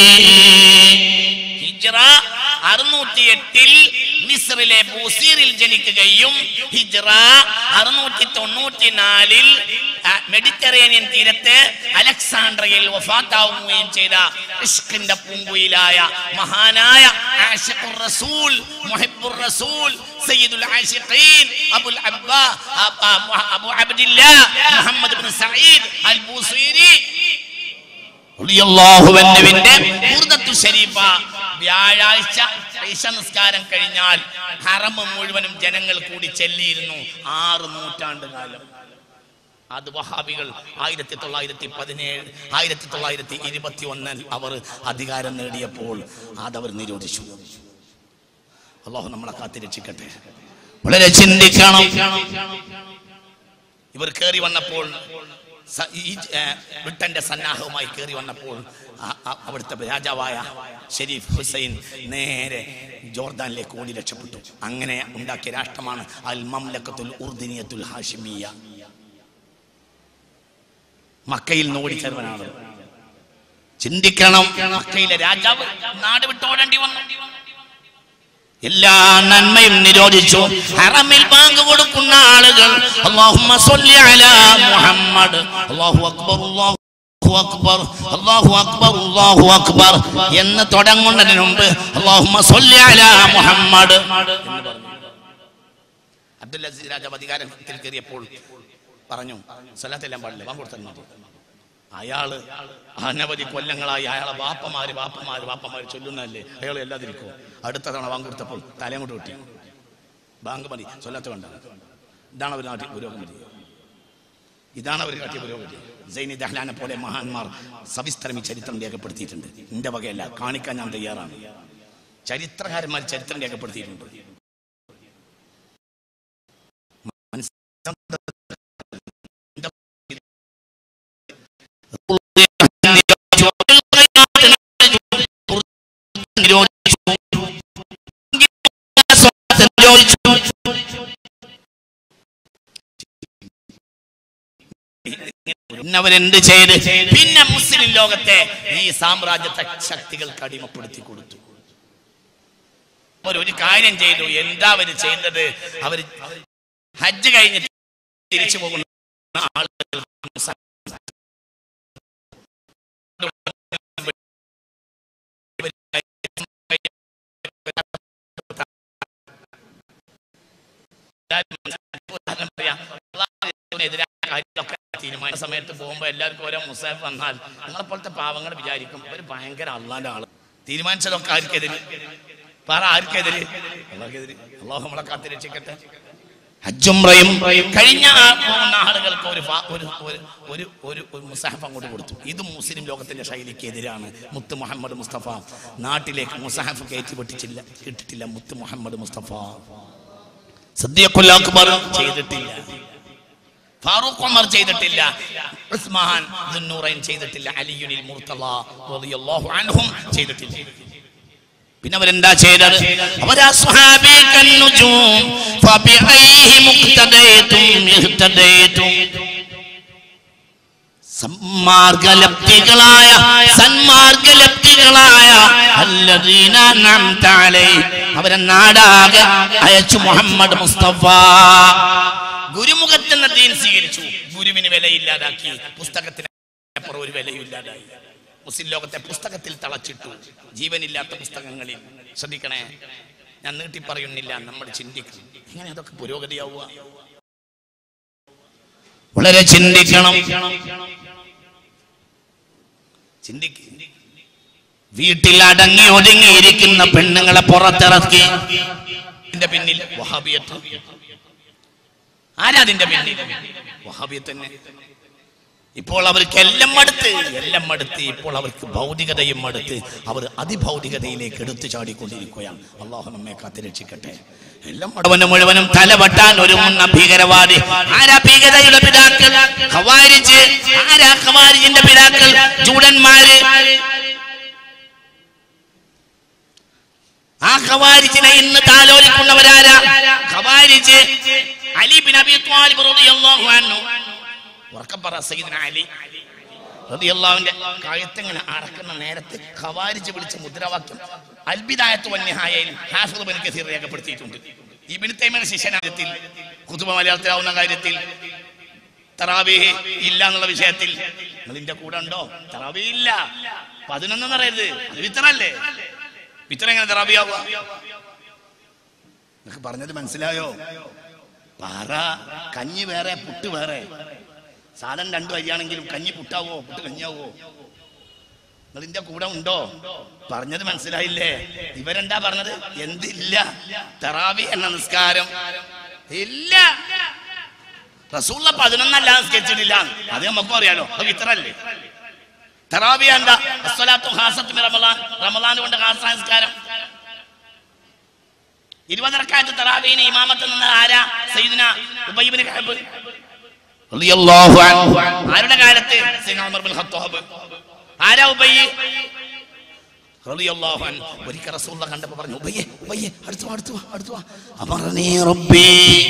ഹിജ്റ അറുന്നൂറ്റി എട്ടിൽ മിസ്രിലെ ബൂസീറിൽ ജനിക്കുകയും ഹിജ്റ അറുന്നൂറ്റി തൊണ്ണൂറ്റി നാലിൽ മെഡിറ്ററേനിയൻ തീരത്ത് അലക്സാണ്ട്രയിൽ വഫാത്താവുകയും ചെയ്ത ഇഷ്കിന്റെ പൂങ്കുയിലായ മഹാനായ ആഷിഖുർ റസൂൽ മുഹിബ്ബുർ റസൂൽ സയ്യിദുൽ ആഷിഖീൻ അബുൽ അബ്ബാ അബു അബ്ദില്ലാ മുഹമ്മദ് ഇബ്നു സഈദ് അൽ ബൂസീരി റളിയല്ലാഹുവിന്റെ ബുർദത്തു ശരീഫ വ്യാഴാഴ്ച ഇശ നിസ്കാരം കഴിഞ്ഞാൽ ഹറം മുഴുവനും ജനങ്ങൾ കൂടി ചെല്ലിയിരുന്നു ആറ് നൂറ്റാണ്ട് കാലം അത് വഹാബികൾ ആയിരത്തി തൊള്ളായിരത്തി പതിനേഴ് ആയിരത്തി തൊള്ളായിരത്തി ഇരുപത്തി ഒന്നിൽ അവർ അധികാരം നേടിയപ്പോൾ അതവർ നിരോധിച്ചു അള്ളാഹു നമ്മളെ കാത്തിരക്ഷിക്കട്ടെ വളരെ ചിന്തിക്കണം ഇവർ കയറി വന്നപ്പോൾ സ- ഈ ഏ, ബ്രിട്ടന്റെ സന്നാഹവുമായി കയറി വന്നപ്പോൾ ആ- ആ- അവിടുത്തെ രാജാവായ ഷെരീഫ് ഹുസൈൻ നേരെ ജോർദാനിലേക്ക് ഓടി രക്ഷപ്പെട്ടു അങ്ങനെ ഉണ്ടാക്കിയ രാഷ്ട്രമാണ് അൽ മംലക്കത്തുൽ ഉർദിനിയത്തുൽ ഹാഷിമിയ മക്കയിൽ നിന്ന് ഓടിച്ചേർവനാണ് ചിന്തിക്കണം മക്കയിലെ രാജാവ് നാട് വിട്ടോടേണ്ടി വന്നു എല്ലാ നന്മയും നിരോധിച്ചു ഹറമിൽ ബാങ്ക് കൊടുക്കുന്ന ആളുകൾ അല്ലാഹുമ്മ സ്വല്ലി അലാ മുഹമ്മദ് അല്ലാഹു അക്ബർ അല്ലാഹു അക്ബർ അല്ലാഹു അക്ബർ അല്ലാഹു അക്ബർ എന്ന് തുടങ്ങുന്നതിന് മുമ്പ് അല്ലാഹുമ്മ സ്വല്ലി അലാ മുഹമ്മദ് എന്ന് പറഞ്ഞു അബ്ദുൽ അസീസ് രാജാവ് അധികാരത്തിൽ കയറിയപ്പോൾ പറഞ്ഞു സ്വലാത്തെല്ലാം പാടില്ല ബാങ്ക് കൊടുത്താൽ മതി അയാള് അനവധി കൊല്ലങ്ങളായി അയാളെ വാപ്പമാര് വാപ്പമാര് വാപ്പമാര് ചൊല്ലുന്നതല്ലേ അയാൾ എല്ലാതിരിക്കോ അടുത്ത തവണ ബാങ്ക് കൊടുത്തപ്പോൾ തലയും കൊണ്ട് കിട്ടി ബാങ്ക് മതി സ്വല്ലാത്ത വേണ്ട ഇതാണ് അവർ നാട്ടിൽ പുരോഗമതി ഇതാണ് അവർ കാട്ടിയ പുരോഗതി സൈനി ദഹ്ലാനെ പോലെ മഹാന്മാർ സവിസ്തരം ഈ ചരിത്രം രേഖപ്പെടുത്തിയിട്ടുണ്ട് എന്റെ വകയല്ല കാണിക്കാൻ ഞാൻ തയ്യാറാണ് ചരിത്രകാരന്മാർ ചരിത്രം രേഖപ്പെടുത്തിയിട്ടുണ്ട് അവരെന്ത് ചെയ്ത് പിന്നെ മുസ്ലിം ലോകത്തെ ഈ സാമ്രാജ്യത്തെ ശക്തികൾക്ക് അടിമപ്പെടുത്തി കൊടുത്തു അവർ ഒരു കാര്യം ചെയ്തു എന്താ അവര് ചെയ്തത് അവര് ഹജ്ജ് കഴിഞ്ഞ് തിരിച്ചു പോകുന്ന ആളുകൾ തീരുമാന സമയത്ത് പോകുമ്പോൾ എല്ലാവർക്കും ഓരോ മുസാഫ് വന്നാൽ നമ്മളെ പോലത്തെ പാവങ്ങൾ വിചാരിക്കും ഒരു ഭയങ്കര അള്ളാന്റെ ആള് തീരുമാനിച്ചതൊക്കെ ആർക്കെതിരെ പറ ആർക്കെതിരെ അള്ളാഹ്ക്കെതിരെ അള്ളാഹു നമ്മളെ കാത്തിരക്ഷിക്കട്ടെ ഹജ്ജുംറയും കഴിഞ്ഞ ആ മൂന്ന് ആളുകൾക്ക് ഒരു ഫാ- ഒരു ഒരു ഒരു ഒരു ഒരു മുസാഫ് അങ്ങോട്ട് കൊടുത്തു ഇത് മുസ്ലിം ലോകത്തിന്റെ ശൈലിക്ക് എതിരാണ് മുത്ത് മുഹമ്മദ് മുസ്തഫ നാട്ടിലേക്ക് മുസാഫ് കയറ്റി പൊട്ടിച്ചില്ല ഇട്ടിട്ടില്ല മുത്ത് മുഹമ്മദ് മുസ്തഫ സദ്യഖുൽ അക്ബർ ചെയ്തിട്ടില്ല ഫാറൂഖ് ഉമർ ചെയ്തിട്ടില്ല ഉസ്മാൻ ദുന്നൂറൈൻ ചെയ്തിട്ടില്ല അലിയുനിൽ മുർത്തള റളിയല്ലാഹു അൻഹും ചെയ്തിട്ടില്ല പിന്നെ അവരെന്താ ചെയ്തത് അവരാ സ്വഹാബികൻ നുജൂം ഫബിഅയ്ഹി മുഖ്തദൈതും ഇഹ്തദൈതും സന്മാർഗലബ്ധികളായ സന്മാർഗലബ്ധികളായ അല്ലദീന അൻഅംത അലൈഹി അവരെ നാടാകെ അയച്ചു മുഹമ്മദ് മുസ്തഫ ഗുരുമുഖത്തെന്ന ദീൻ സ്വീകരിച്ചു ഗുരുവിന് വിലയില്ലാതാക്കി പുസ്തകത്തിന് അപ്പുറം ഒരു വിലയും ഇല്ലാതായി മുസ്ലിം ലോകത്തെ പുസ്തകത്തിൽ തളച്ചിട്ടു ജീവനില്ലാത്ത പുസ്തകങ്ങളിൽ ശ്രദ്ധിക്കണേ ഞാൻ നീട്ടി പറയുന്നില്ല നമ്മൾ ചിന്തിക്കണം എങ്ങനെ അതൊക്കെ പുരോഗതിയാവുക വളരെ ചിന്തിക്കണം ചിന്തിക്ക വീട്ടിൽ അടങ്ങി ഒതുങ്ങിയിരിക്കുന്ന പെണ്ണുങ്ങളെ പുറത്തിറക്കി ഇതിന്റെ പിന്നിൽ വഹാബിയത്ത് ആരാ അതിന്റെ പിന്നിൽ വഹാബിയത്ത് തന്നെ ഇപ്പോൾ അവർക്ക് എല്ലാം മടുത്ത് എല്ലാം മടുത്ത് ഇപ്പോൾ അവർക്ക് ഭൗതികതയും മടുത്ത് അവർ അതിഭൗതികതയിലേക്ക് എടുത്തു ചാടിക്കൊണ്ടിരിക്കുകയാണ് അള്ളാഹു നമ്മെ കാത്തിരക്ഷിക്കട്ടെ എല്ലാം മുഴുവനും മുഴുവനും തലവട്ടാൻ ഒരുങ്ങുന്ന ഭീകരവാദി ആരാ ഭീകരതയുടെ പിതാക്കൾ ഖവാരിജ് ആരാ ഖവാരിജിന്റെ പിതാക്കൾ ജൂഡന്മാര് ആ ഖവാരിജിനെ ഇന്ന് താലോലിക്കുന്നവരാരാ ഖവാരിജ് അലി ബിൻ അബി ത്വാലിബ് റളിയല്ലാഹു അൻഹു ഉറക്കം പറ സയ്യിദ്ന അലി റളിയല്ലാഹുവിന്റെ കഴുത്തിങ്ങനെ അറക്കുന്ന നേരത്ത് ഖവാരിജ് വിളിച്ച മുദ്രാവാക്യം അൽബിദായത്ത് വന്യഹായയിൽ ഹാഫിദ് ബിൻ കസീർ രേഖപ്പെടുത്തിയിട്ടുണ്ട് ഇബ്നു തൈമിയുടെ ശിഷ്യനാര്യത്തിൽ കുതുബ മലയാളത്തിലാവുന്ന കാര്യത്തിൽ തറാവി ഇല്ല എന്നുള്ള വിഷയത്തിൽ നിങ്ങൾ ഇതിന്റെ കൂടെ ഉണ്ടോ തറാവി ഇല്ല പതിനൊന്നും പറയരുത് അത് വിത്തറല്ലേ വിത്തറ എങ്ങനെ തറാവിയാവുക നിങ്ങൾക്ക് പറഞ്ഞത് മനസ്സിലായോ പാറ കഞ്ഞി വേറെ പുട്ട് വേറെ സാധനം രണ്ടു അരിയാണെങ്കിലും കഞ്ഞി പുട്ടാവോ പുട്ട് കഞ്ഞാവോ നിങ്ങൾ ഇതിന്റെ കൂടെ ഉണ്ടോ പറഞ്ഞത് മനസ്സിലായില്ലേ ഇവരെന്താ പറഞ്ഞത് എന്തില്ല തറാവി എന്ന നിസ്കാരം ഇല്ല റസൂള്ള പതിനൊന്നല്ല നിസ്കരിച്ചിട്ടില്ല അത് നമുക്കും അറിയാലോ അത് ഇത്രല്ലേ തറാവി എന്താ അസ്വലാത്തു ഹാസത്ത് റമലാൻ റമലാൻ കൊണ്ട് ഹാസ നിസ്കാരം ഇരുപതരക്കാലത്ത് തറാവീന് ഇമാമത്ത് നിന്ന് ആരാ സയ്യിദിന ഉബൈബിന് കഅബ് റളിയല്ലാഹു അൻഹു ആരുടെ കാലത്ത് സയ്യിദ്ന ഉമർ ബിൻ ഖത്താബ് ആരാ ഉബയ്യ് റളിയല്ലാഹു അൻഹു ഒരിക്കൽ റസൂലുള്ള കണ്ടപ്പോൾ പറഞ്ഞു ഉബയ്യേ ഉബയ്യേ അടുത്തു വാ അടുത്തു വാ അടുത്തു വാ അമറനീ റബ്ബി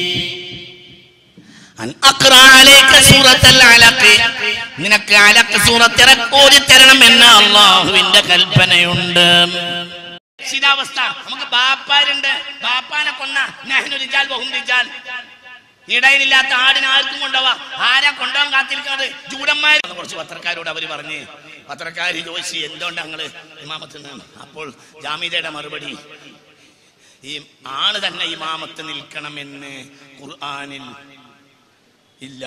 അൻ അഖ്റ അലൈക സൂറത്തൽ അലഖ് നിനക്ക് അലഖ് സൂറത്ത് ഇറക്കോതി തരണം എന്ന് അള്ളാഹുവിന്റെ കൽപ്പനയുണ്ട് ശിതാവസ്ഥ നമുക്ക് ബാപ്പാരുണ്ട് ബാപ്പാനെ കൊന്ന നഹ്നു റിജാൽ വഹും റിജാൽ ഇടയിലില്ലാത്ത ആടിനെ ആർക്കും കൊണ്ടുപോവാ ആരാ കൊണ്ടുപോകാൻ കാത്തിരിക്കുന്നത് ജൂഡന്മാർ കുറച്ച് പത്രക്കാരോട് അവര് പറഞ്ഞ് പത്രക്കാർ ചോദിച്ചു എന്തുകൊണ്ട് ഞങ്ങള് ഇമാമത്ത് നിന്ന് അപ്പോൾ ജാമീദയുടെ മറുപടി ഈ ആള് തന്നെ ഇമാമത്ത് നിൽക്കണമെന്ന് ഖുർആനിൽ ഇല്ല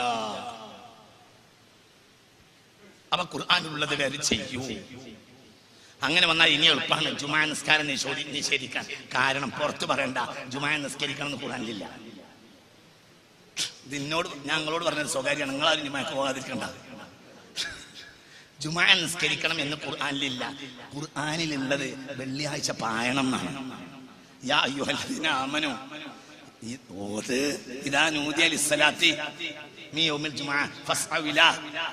അപ്പൊ ഖുർആാനുള്ളത് വരെ ചെയ്യൂ അങ്ങനെ വന്നാൽ ഇനി എളുപ്പമാണ് ജുമാ നിസ്കാരം നിഷേധി നിഷേധിക്കാൻ കാരണം പുറത്ത് പറയണ്ട ജുമാ നിസ്കരിക്കണം എന്ന് ഖുർആനിലില്ല ഇതിനോട് ഞങ്ങളോട് പറഞ്ഞത് സ്വകാര്യമാണ് നിങ്ങളാരും ജുമാക്ക് പോകാതിരിക്കണ്ട ജുമാ നിസ്കരിക്കണം എന്ന് ഖുർആനിലില്ല ഖുർആനിലുള്ളത് വെള്ളിയാഴ്ച പായണം എന്നാണ് യാ അയ്യുഹല്ലദീന ആമനു ഈ ഓത് ഇതാ നൂദിയ ലിസ്സലാത്തി മീ യൗമിൽ ജുമാ ഫസ്അ ഇലാ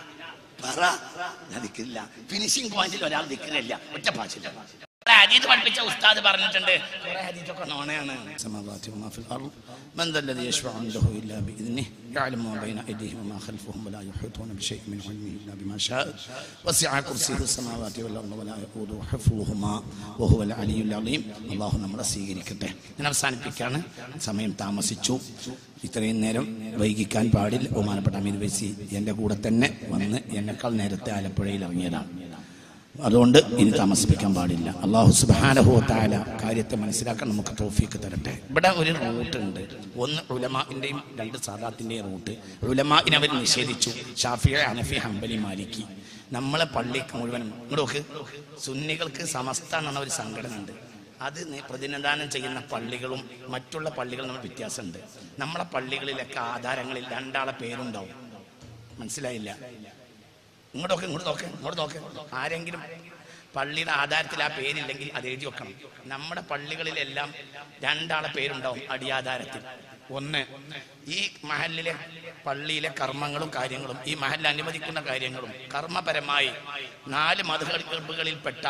പറ ഞാൻ ദിക്കില്ല ഫിനിഷിംഗ് പോയിന്റിൽ ഒരാൾ ദിക്കില്ല ഒറ്റ പാച്ചില്ല ഹദീദ് പഠിപ്പിച്ച ഉസ്താദ് പറഞ്ഞിട്ടുണ്ട് കുറെ ഹദീദൊക്കെ നോണയാണ് السماوات وما في الأرض من ذا الذي يشفع عنده إلا بإذنه يعلم ما بين أيديهم وما خلفهم ولا يحيطون بشيء من علمه إلا بما شاء وسع كرسيه السماوات والأرض ولا يؤوده حفظهما وهو العلي العظيم الله നമ്മളെ സ്വീകരിക്കട്ടെ ഞാൻ അവസാനിപ്പിക്കാണ് സമയം താമസിച്ചു ഇത്രയും നേരം വൈകിക്കാൻ പാടില്ല ബഹുമാനപ്പെട്ട അമീർ വൈസി എൻ്റെ കൂടെ തന്നെ വന്ന് എന്നെക്കാൾ നേരത്തെ ആലപ്പുഴയിൽ ഇറങ്ങിയതാണ് അതുകൊണ്ട് ഇനി താമസിപ്പിക്കാൻ പാടില്ല അള്ളാഹു സുബാനഹോ താല കാര്യത്തെ മനസ്സിലാക്കാൻ നമുക്ക് തോഫിക്ക് തരട്ടെ ഇവിടെ ഒരു റൂട്ട് ഉണ്ട് ഒന്ന് ഉലമാന്റെയും രണ്ട് സാദാത്തിന്റെയും റൂട്ട് ഉലമാനെ അവർ നിഷേധിച്ചു ഷാഫിയ അനഫി ഹംബലി മാലിക്കി നമ്മളെ പള്ളിക്ക് മുഴുവനും ഇങ്ങോട്ട് നോക്ക് സുന്നികൾക്ക് സമസ്ത എന്ന ഒരു സംഘടന ഉണ്ട് അത് നി- പ്രതിനിധാനം ചെയ്യുന്ന പള്ളികളും മറ്റുള്ള പള്ളികളും നമ്മൾ വ്യത്യാസമുണ്ട് നമ്മളെ പള്ളികളിലൊക്കെ ആധാരങ്ങളിൽ രണ്ടാളെ പേരുണ്ടാവും മനസ്സിലായില്ല ഇങ്ങോട്ടൊക്കെ ഇങ്ങോട്ട് നോക്ക് ഇങ്ങോട്ട് നോക്ക് ആരെങ്കിലും പള്ളിയുടെ ആധാരത്തിൽ ആ പേരില്ലെങ്കിൽ അത് എഴുതി വെക്കണം നമ്മുടെ പള്ളികളിലെല്ലാം രണ്ടാളെ പേരുണ്ടാവും അടിയാധാരത്തിൽ ഒന്ന് ഈ മഹലിലെ പള്ളിയിലെ കർമ്മങ്ങളും കാര്യങ്ങളും ഈ മഹലിൽ അനുവദിക്കുന്ന കാര്യങ്ങളും കർമ്മപരമായി നാല് മതകളിൽപ്പെട്ട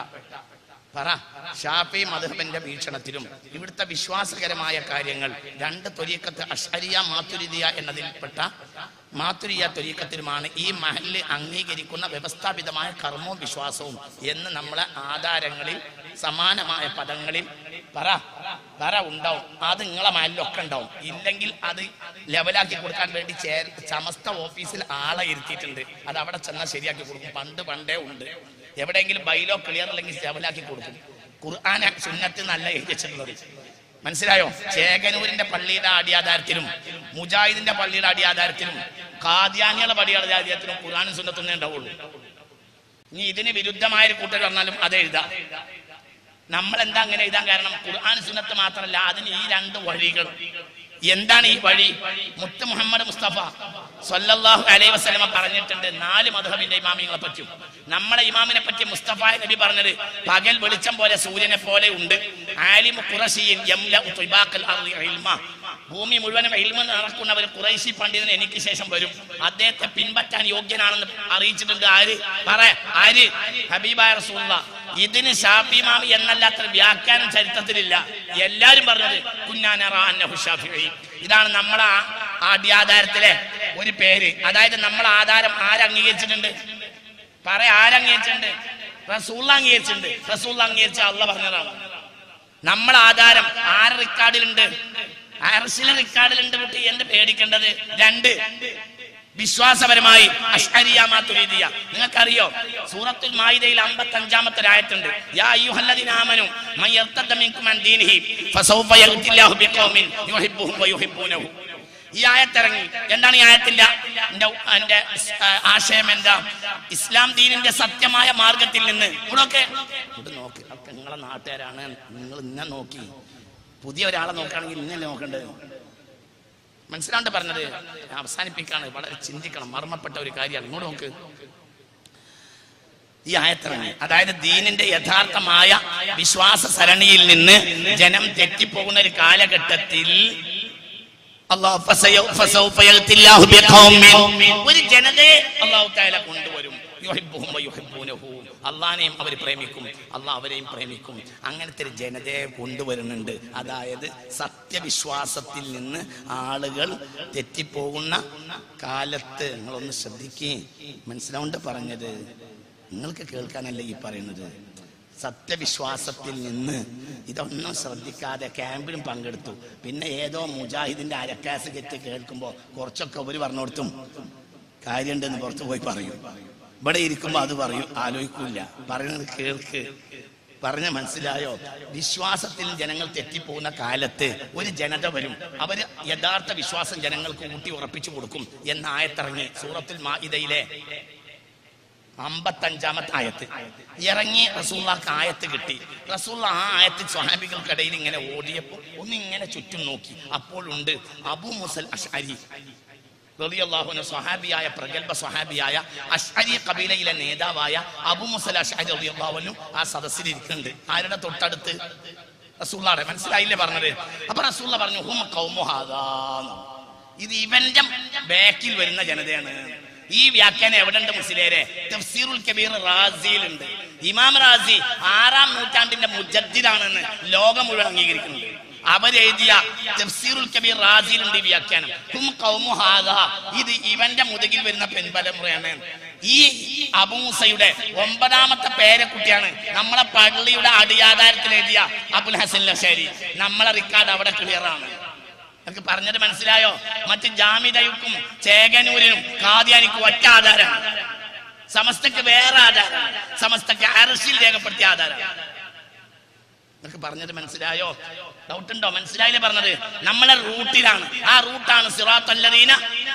പറ ഷാഫി മധുഹബന്റെ വീക്ഷണത്തിലും ഇവിടുത്തെ വിശ്വാസകരമായ കാര്യങ്ങൾ രണ്ട് തൊരീക്കത്ത് അഷരിയ മാത്തുരിദിയ എന്നതിൽപ്പെട്ട മാത്തുരിയ തൊരീക്കത്തിലുമാണ് ഈ മഹലിൽ അംഗീകരിക്കുന്ന വ്യവസ്ഥാപിതമായ കർമ്മവും വിശ്വാസവും എന്ന് നമ്മളെ ആധാരങ്ങളിൽ സമാനമായ പദങ്ങളിൽ പറ പറ ഉണ്ടാവും അത് നിങ്ങളെ മഹലിലൊക്കെ ഉണ്ടാവും ഇല്ലെങ്കിൽ അത് ലെവലാക്കി കൊടുക്കാൻ വേണ്ടി ചേ സമസ്ത ഓഫീസിൽ ആളെ ഇരുത്തിയിട്ടുണ്ട് അത് അവിടെ ചെന്നാൽ ശരിയാക്കി കൊടുക്കും പണ്ട് പണ്ടേ ഉണ്ട് എവിടെയെങ്കിലും ബൈലോ ക്ലിയർ അല്ലെങ്കിൽ ലെവലാക്കി കൊടുക്കും ഖുർആന സുന്നത്ത് നല്ല എഴുതി വെച്ചിട്ടുള്ളത് മനസ്സിലായോ ചേകനൂരിന്റെ പള്ളിയുടെ അടിയാധാരത്തിലും മുജാഹിദിന്റെ പള്ളിയുടെ അടിയാധാരത്തിലും കാദ്യാനിയുടെ പള്ളിയുടെ അടിയാധാരത്തിലും ഖുർആനും സുന്നത്തൊന്നേ ഉണ്ടാവുള്ളൂ ഇനി ഇതിന് വിരുദ്ധമായ ഒരു കൂട്ടർ വന്നാലും അത് എഴുതാം നമ്മൾ എന്താ അങ്ങനെ എഴുതാൻ കാരണം ഖുർആൻ സുന്നത്ത് മാത്രമല്ല അതിന് ഈ രണ്ട് വഴികൾ എന്താണ് ഈ വഴി മുത്ത് മുഹമ്മദ് മുസ്തഫ സല്ലല്ലാഹു അലൈഹി വസല്ലമ പറഞ്ഞിട്ടുണ്ട് നാല് മധുഹബിന്റെ ഇമാമിങ്ങളെ പറ്റും നമ്മളെ ഇമാമിനെ പറ്റി മുസ്തഫ നബി പറഞ്ഞത് പകൽ വെളിച്ചം പോലെ സൂര്യനെ പോലെ ഉണ്ട് ആലിമു ഖുറശിയിൻ യംലഉ തുബാഖൽ അർളി ഇൽമ ഭൂമി മുഴുവനും ഇൽമ നടക്കുന്ന ഒരു ഖുറൈശി പണ്ഡിതൻ എനിക്ക് ശേഷം വരും അദ്ദേഹത്തെ പിൻപറ്റാൻ യോഗ്യനാണെന്ന് അറിയിച്ചിട്ടുണ്ട് ആര് പറ ആര് ഹബീബായ റസൂലുള്ള ഇതിന് ഷാഫി മാമി എന്നല്ലാത്ത വ്യാഖ്യാനം ചരിത്രത്തിലില്ല എല്ലാരും പറഞ്ഞത് കുഞ്ഞാനറ അന്നഹു ഷാഫിഈ ഇതാണ് നമ്മളെ ആ- ആദ്യാധാരത്തിലെ ഒരു പേര് അതായത് നമ്മളെ ആധാരം ആരംഗീകരിച്ചിട്ടുണ്ട് പറ ആരംഗീകരിച്ചിട്ടുണ്ട് റസൂള്ള അംഗീകരിച്ചിട്ടുണ്ട് റസൂള്ള അംഗീകരിച്ച അള്ള പറഞ്ഞതാണ് നമ്മളെ ആധാരം ആറ് റെക്കോർഡിലുണ്ട് അർശിലെ റെക്കോർഡിലുണ്ട് കുട്ടി എന്ത് പേടിക്കേണ്ടത് രണ്ട് വിശ്വാസപരമായി അഷ്അരിയ മാതുരീദിയ നിങ്ങൾക്കറിയോ സൂറത്തുൽ മായിദയിൽ 55ാമത്തെ ആയത്തുണ്ട് യാ അയ്യുഹല്ലദീന ആമനു മൻ യർതദ്ദ മിൻകും അൻ ദീനിഹി ഫസൗഫ യഗ്തില്ലാഹു ബിഖൗമിൻ യുഹിബ്ബുഹും വയുഹിബ്ബൂനഹു ഈ ആയത്തിറങ്ങി എന്താണ് ഈ ആയത്തിന്റെ എന്റെ എന്റെ ആ, ആശയം എന്താ ഇസ്ലാം ദീനിന്റെ സത്യമായ മാർഗത്തിൽ നിന്ന് ഇവിടൊക്കെ ഇവിടെ നോക്ക് ഒക്കെ നിങ്ങളെ നാട്ടുകാരാണ് നിങ്ങൾ ഇന്നെ നോക്കി പുതിയ ഒരാളെ നോക്കുകയാണെങ്കിൽ ഇന്നല്ലേ നോക്കേണ്ടത് മനസ്സിലാണ്ട് പറഞ്ഞത് ഞാൻ അവസാനിപ്പിക്കാണ് വളരെ ചിന്തിക്കണം മർമ്മപ്പെട്ട ഒരു കാര്യമാണ് ഇങ്ങോട്ട് നോക്ക് ഈ ആയത്തിറങ്ങി അതായത് ദീനിന്റെ യഥാർത്ഥമായ വിശ്വാസ സരണിയിൽ നിന്ന് ജനം തെറ്റിപ്പോകുന്ന ഒരു കാലഘട്ടത്തിൽ അല്ലാഹു ഫസയ- ഫസൗഫ യഗ്തില്ലാഹു ബിഖൗമിൻ. ഒരു ജനതയെ അള്ളാഹു താല കൊണ്ടുവരും യുഹിബ്ബുഹും വയുഹിബ്ബൂനഹു. അള്ളാഹിനെയും അവർ പ്രേമിക്കും അള്ളാഹ് അവരെയും പ്രേമിക്കും അങ്ങനത്തെ ഒരു ജനതയെ കൊണ്ടുവരുന്നുണ്ട് അതായത് സത്യവിശ്വാസത്തിൽ നിന്ന് ആളുകൾ തെറ്റിപ്പോകുന്ന കാലത്ത് നിങ്ങളൊന്ന് ശ്രദ്ധിക്കുകയും മനസ്സിലാവുണ്ട് പറഞ്ഞത് നിങ്ങൾക്ക് കേൾക്കാനല്ല ഈ പറയുന്നത് സത്യവിശ്വാസത്തിൽ നിന്ന് ഇതൊന്നും ശ്രദ്ധിക്കാതെ ക്യാമ്പിലും പങ്കെടുത്തു പിന്നെ ഏതോ മുജാഹിദിന്റെ അരക്കാസ് കെറ്റ് കേൾക്കുമ്പോൾ കുറച്ചൊക്കെ അവർ പറഞ്ഞു കൊടുത്തും കാര്യമുണ്ടെന്ന് പുറത്ത് പോയി പറയും ഇവിടെ ഇരിക്കുമ്പോൾ അത് പറയും ആലോചിക്കൂല പറയുന്നത് കേൾക്ക് പറഞ്ഞ മനസ്സിലായോ വിശ്വാസത്തിൽ ജനങ്ങൾ തെറ്റിപ്പോകുന്ന കാലത്ത് ഒരു ജനത വരും അവര് യഥാർത്ഥ വിശ്വാസം ജനങ്ങൾക്ക് ഊട്ടി ഉറപ്പിച്ചു കൊടുക്കും എന്ന ആയത്തിറങ്ങി സൂറത്തിൽ മാഇദയിലെ അമ്പത്തഞ്ചാമത്തെ ആയത്ത് ഇറങ്ങി റസൂള്ളാക്ക് ആയത്ത് കിട്ടി റസൂള്ള ആ ആയത്ത് സ്വഹാബികൾക്കിടയിൽ ഇങ്ങനെ ഓടിയപ്പോൾ ഒന്ന് ഇങ്ങനെ ചുറ്റും നോക്കി അപ്പോഴുണ്ട് അബു മുസൽ അഷ്അരി റളിയല്ലാഹുവിന് സ്വഹാബിയായ പ്രഗത്ഭ സ്വഹാബിയായ അഷ്അരി കബീലയിലെ നേതാവായ അബു മുസൽ അഷ്അരി റളിയല്ലാഹുവിനു ആ സദസ്സിൽ ഇരിക്കുന്നുണ്ട് ആരുടെ തൊട്ടടുത്ത് റസൂള്ളാടെ മനസ്സിലായില്ലേ പറഞ്ഞത് അപ്പൊ റസൂള്ള പറഞ്ഞു ഹും കൗമുഹാദാന്ന് ഇത് ഇവന്റെ ബാക്കിൽ വരുന്ന ജനതയാണ് ഈ വ്യാഖ്യാനം എവിടെ ഉണ്ട് മുസ്ലിരെ തഫ്സീറുൽ കബീർ റാസിയിലുണ്ട് ഇമാം റാസി ആറാം നൂറ്റാണ്ടിന്റെ മുജദ്ദിദാണെന്ന് ലോകം മുഴുവൻ അംഗീകരിക്കുന്നുണ്ട് അവരെഴുതിയ തഫ്സീറുൽ കബീർ റാസിയിലുണ്ട് ഈ വ്യാഖ്യാനം ഹും ഖൗമു ഹാദാ ഇത് ഇവന്റെ മുതുകിൽ വരുന്ന പെൺപരമ്പരയാണ് ഈ അബൂസയുടെ ഒമ്പതാമത്തെ പേരക്കുട്ടിയാണ് നമ്മളെ പള്ളിയുടെ അടിയാധാരത്തിൽ എഴുതിയ അബുൽ ഹസൻ ലഷേരി നമ്മളെ റിക്കാർഡ് അവിടെ ക്ലിയറാണ് എനിക്ക് പറഞ്ഞത് മനസ്സിലായോ മറ്റ് ജാമിദയ്ക്കും ചേകനൂരിനും കാദ്യാനിക്കും ഒറ്റ ആധാരം സമസ്തക്ക് വേറെ ആധാരം സമസ്തക്ക് അറസിൽ രേഖപ്പെടുത്തിയ ആധാരം നിനക്ക് പറഞ്ഞത് മനസ്സിലായോ ഡൗട്ട് ഉണ്ടോ മനസ്സിലായില്ലേ പറഞ്ഞത് നമ്മളെ റൂട്ടിലാണ് ആ റൂട്ടാണ് സിറാത്ത് അല്ലദീന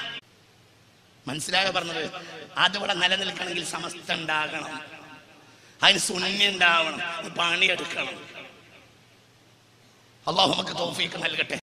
മനസ്സിലായോ പറഞ്ഞത് അതിവിടെ നിലനിൽക്കണമെങ്കിൽ സമസ്ത ഉണ്ടാകണം അതിന് സുന്നി ഉണ്ടാവണം പണിയെടുക്കണം അള്ളാഹു നമുക്ക് തോഫീക്ക് നൽകട്ടെ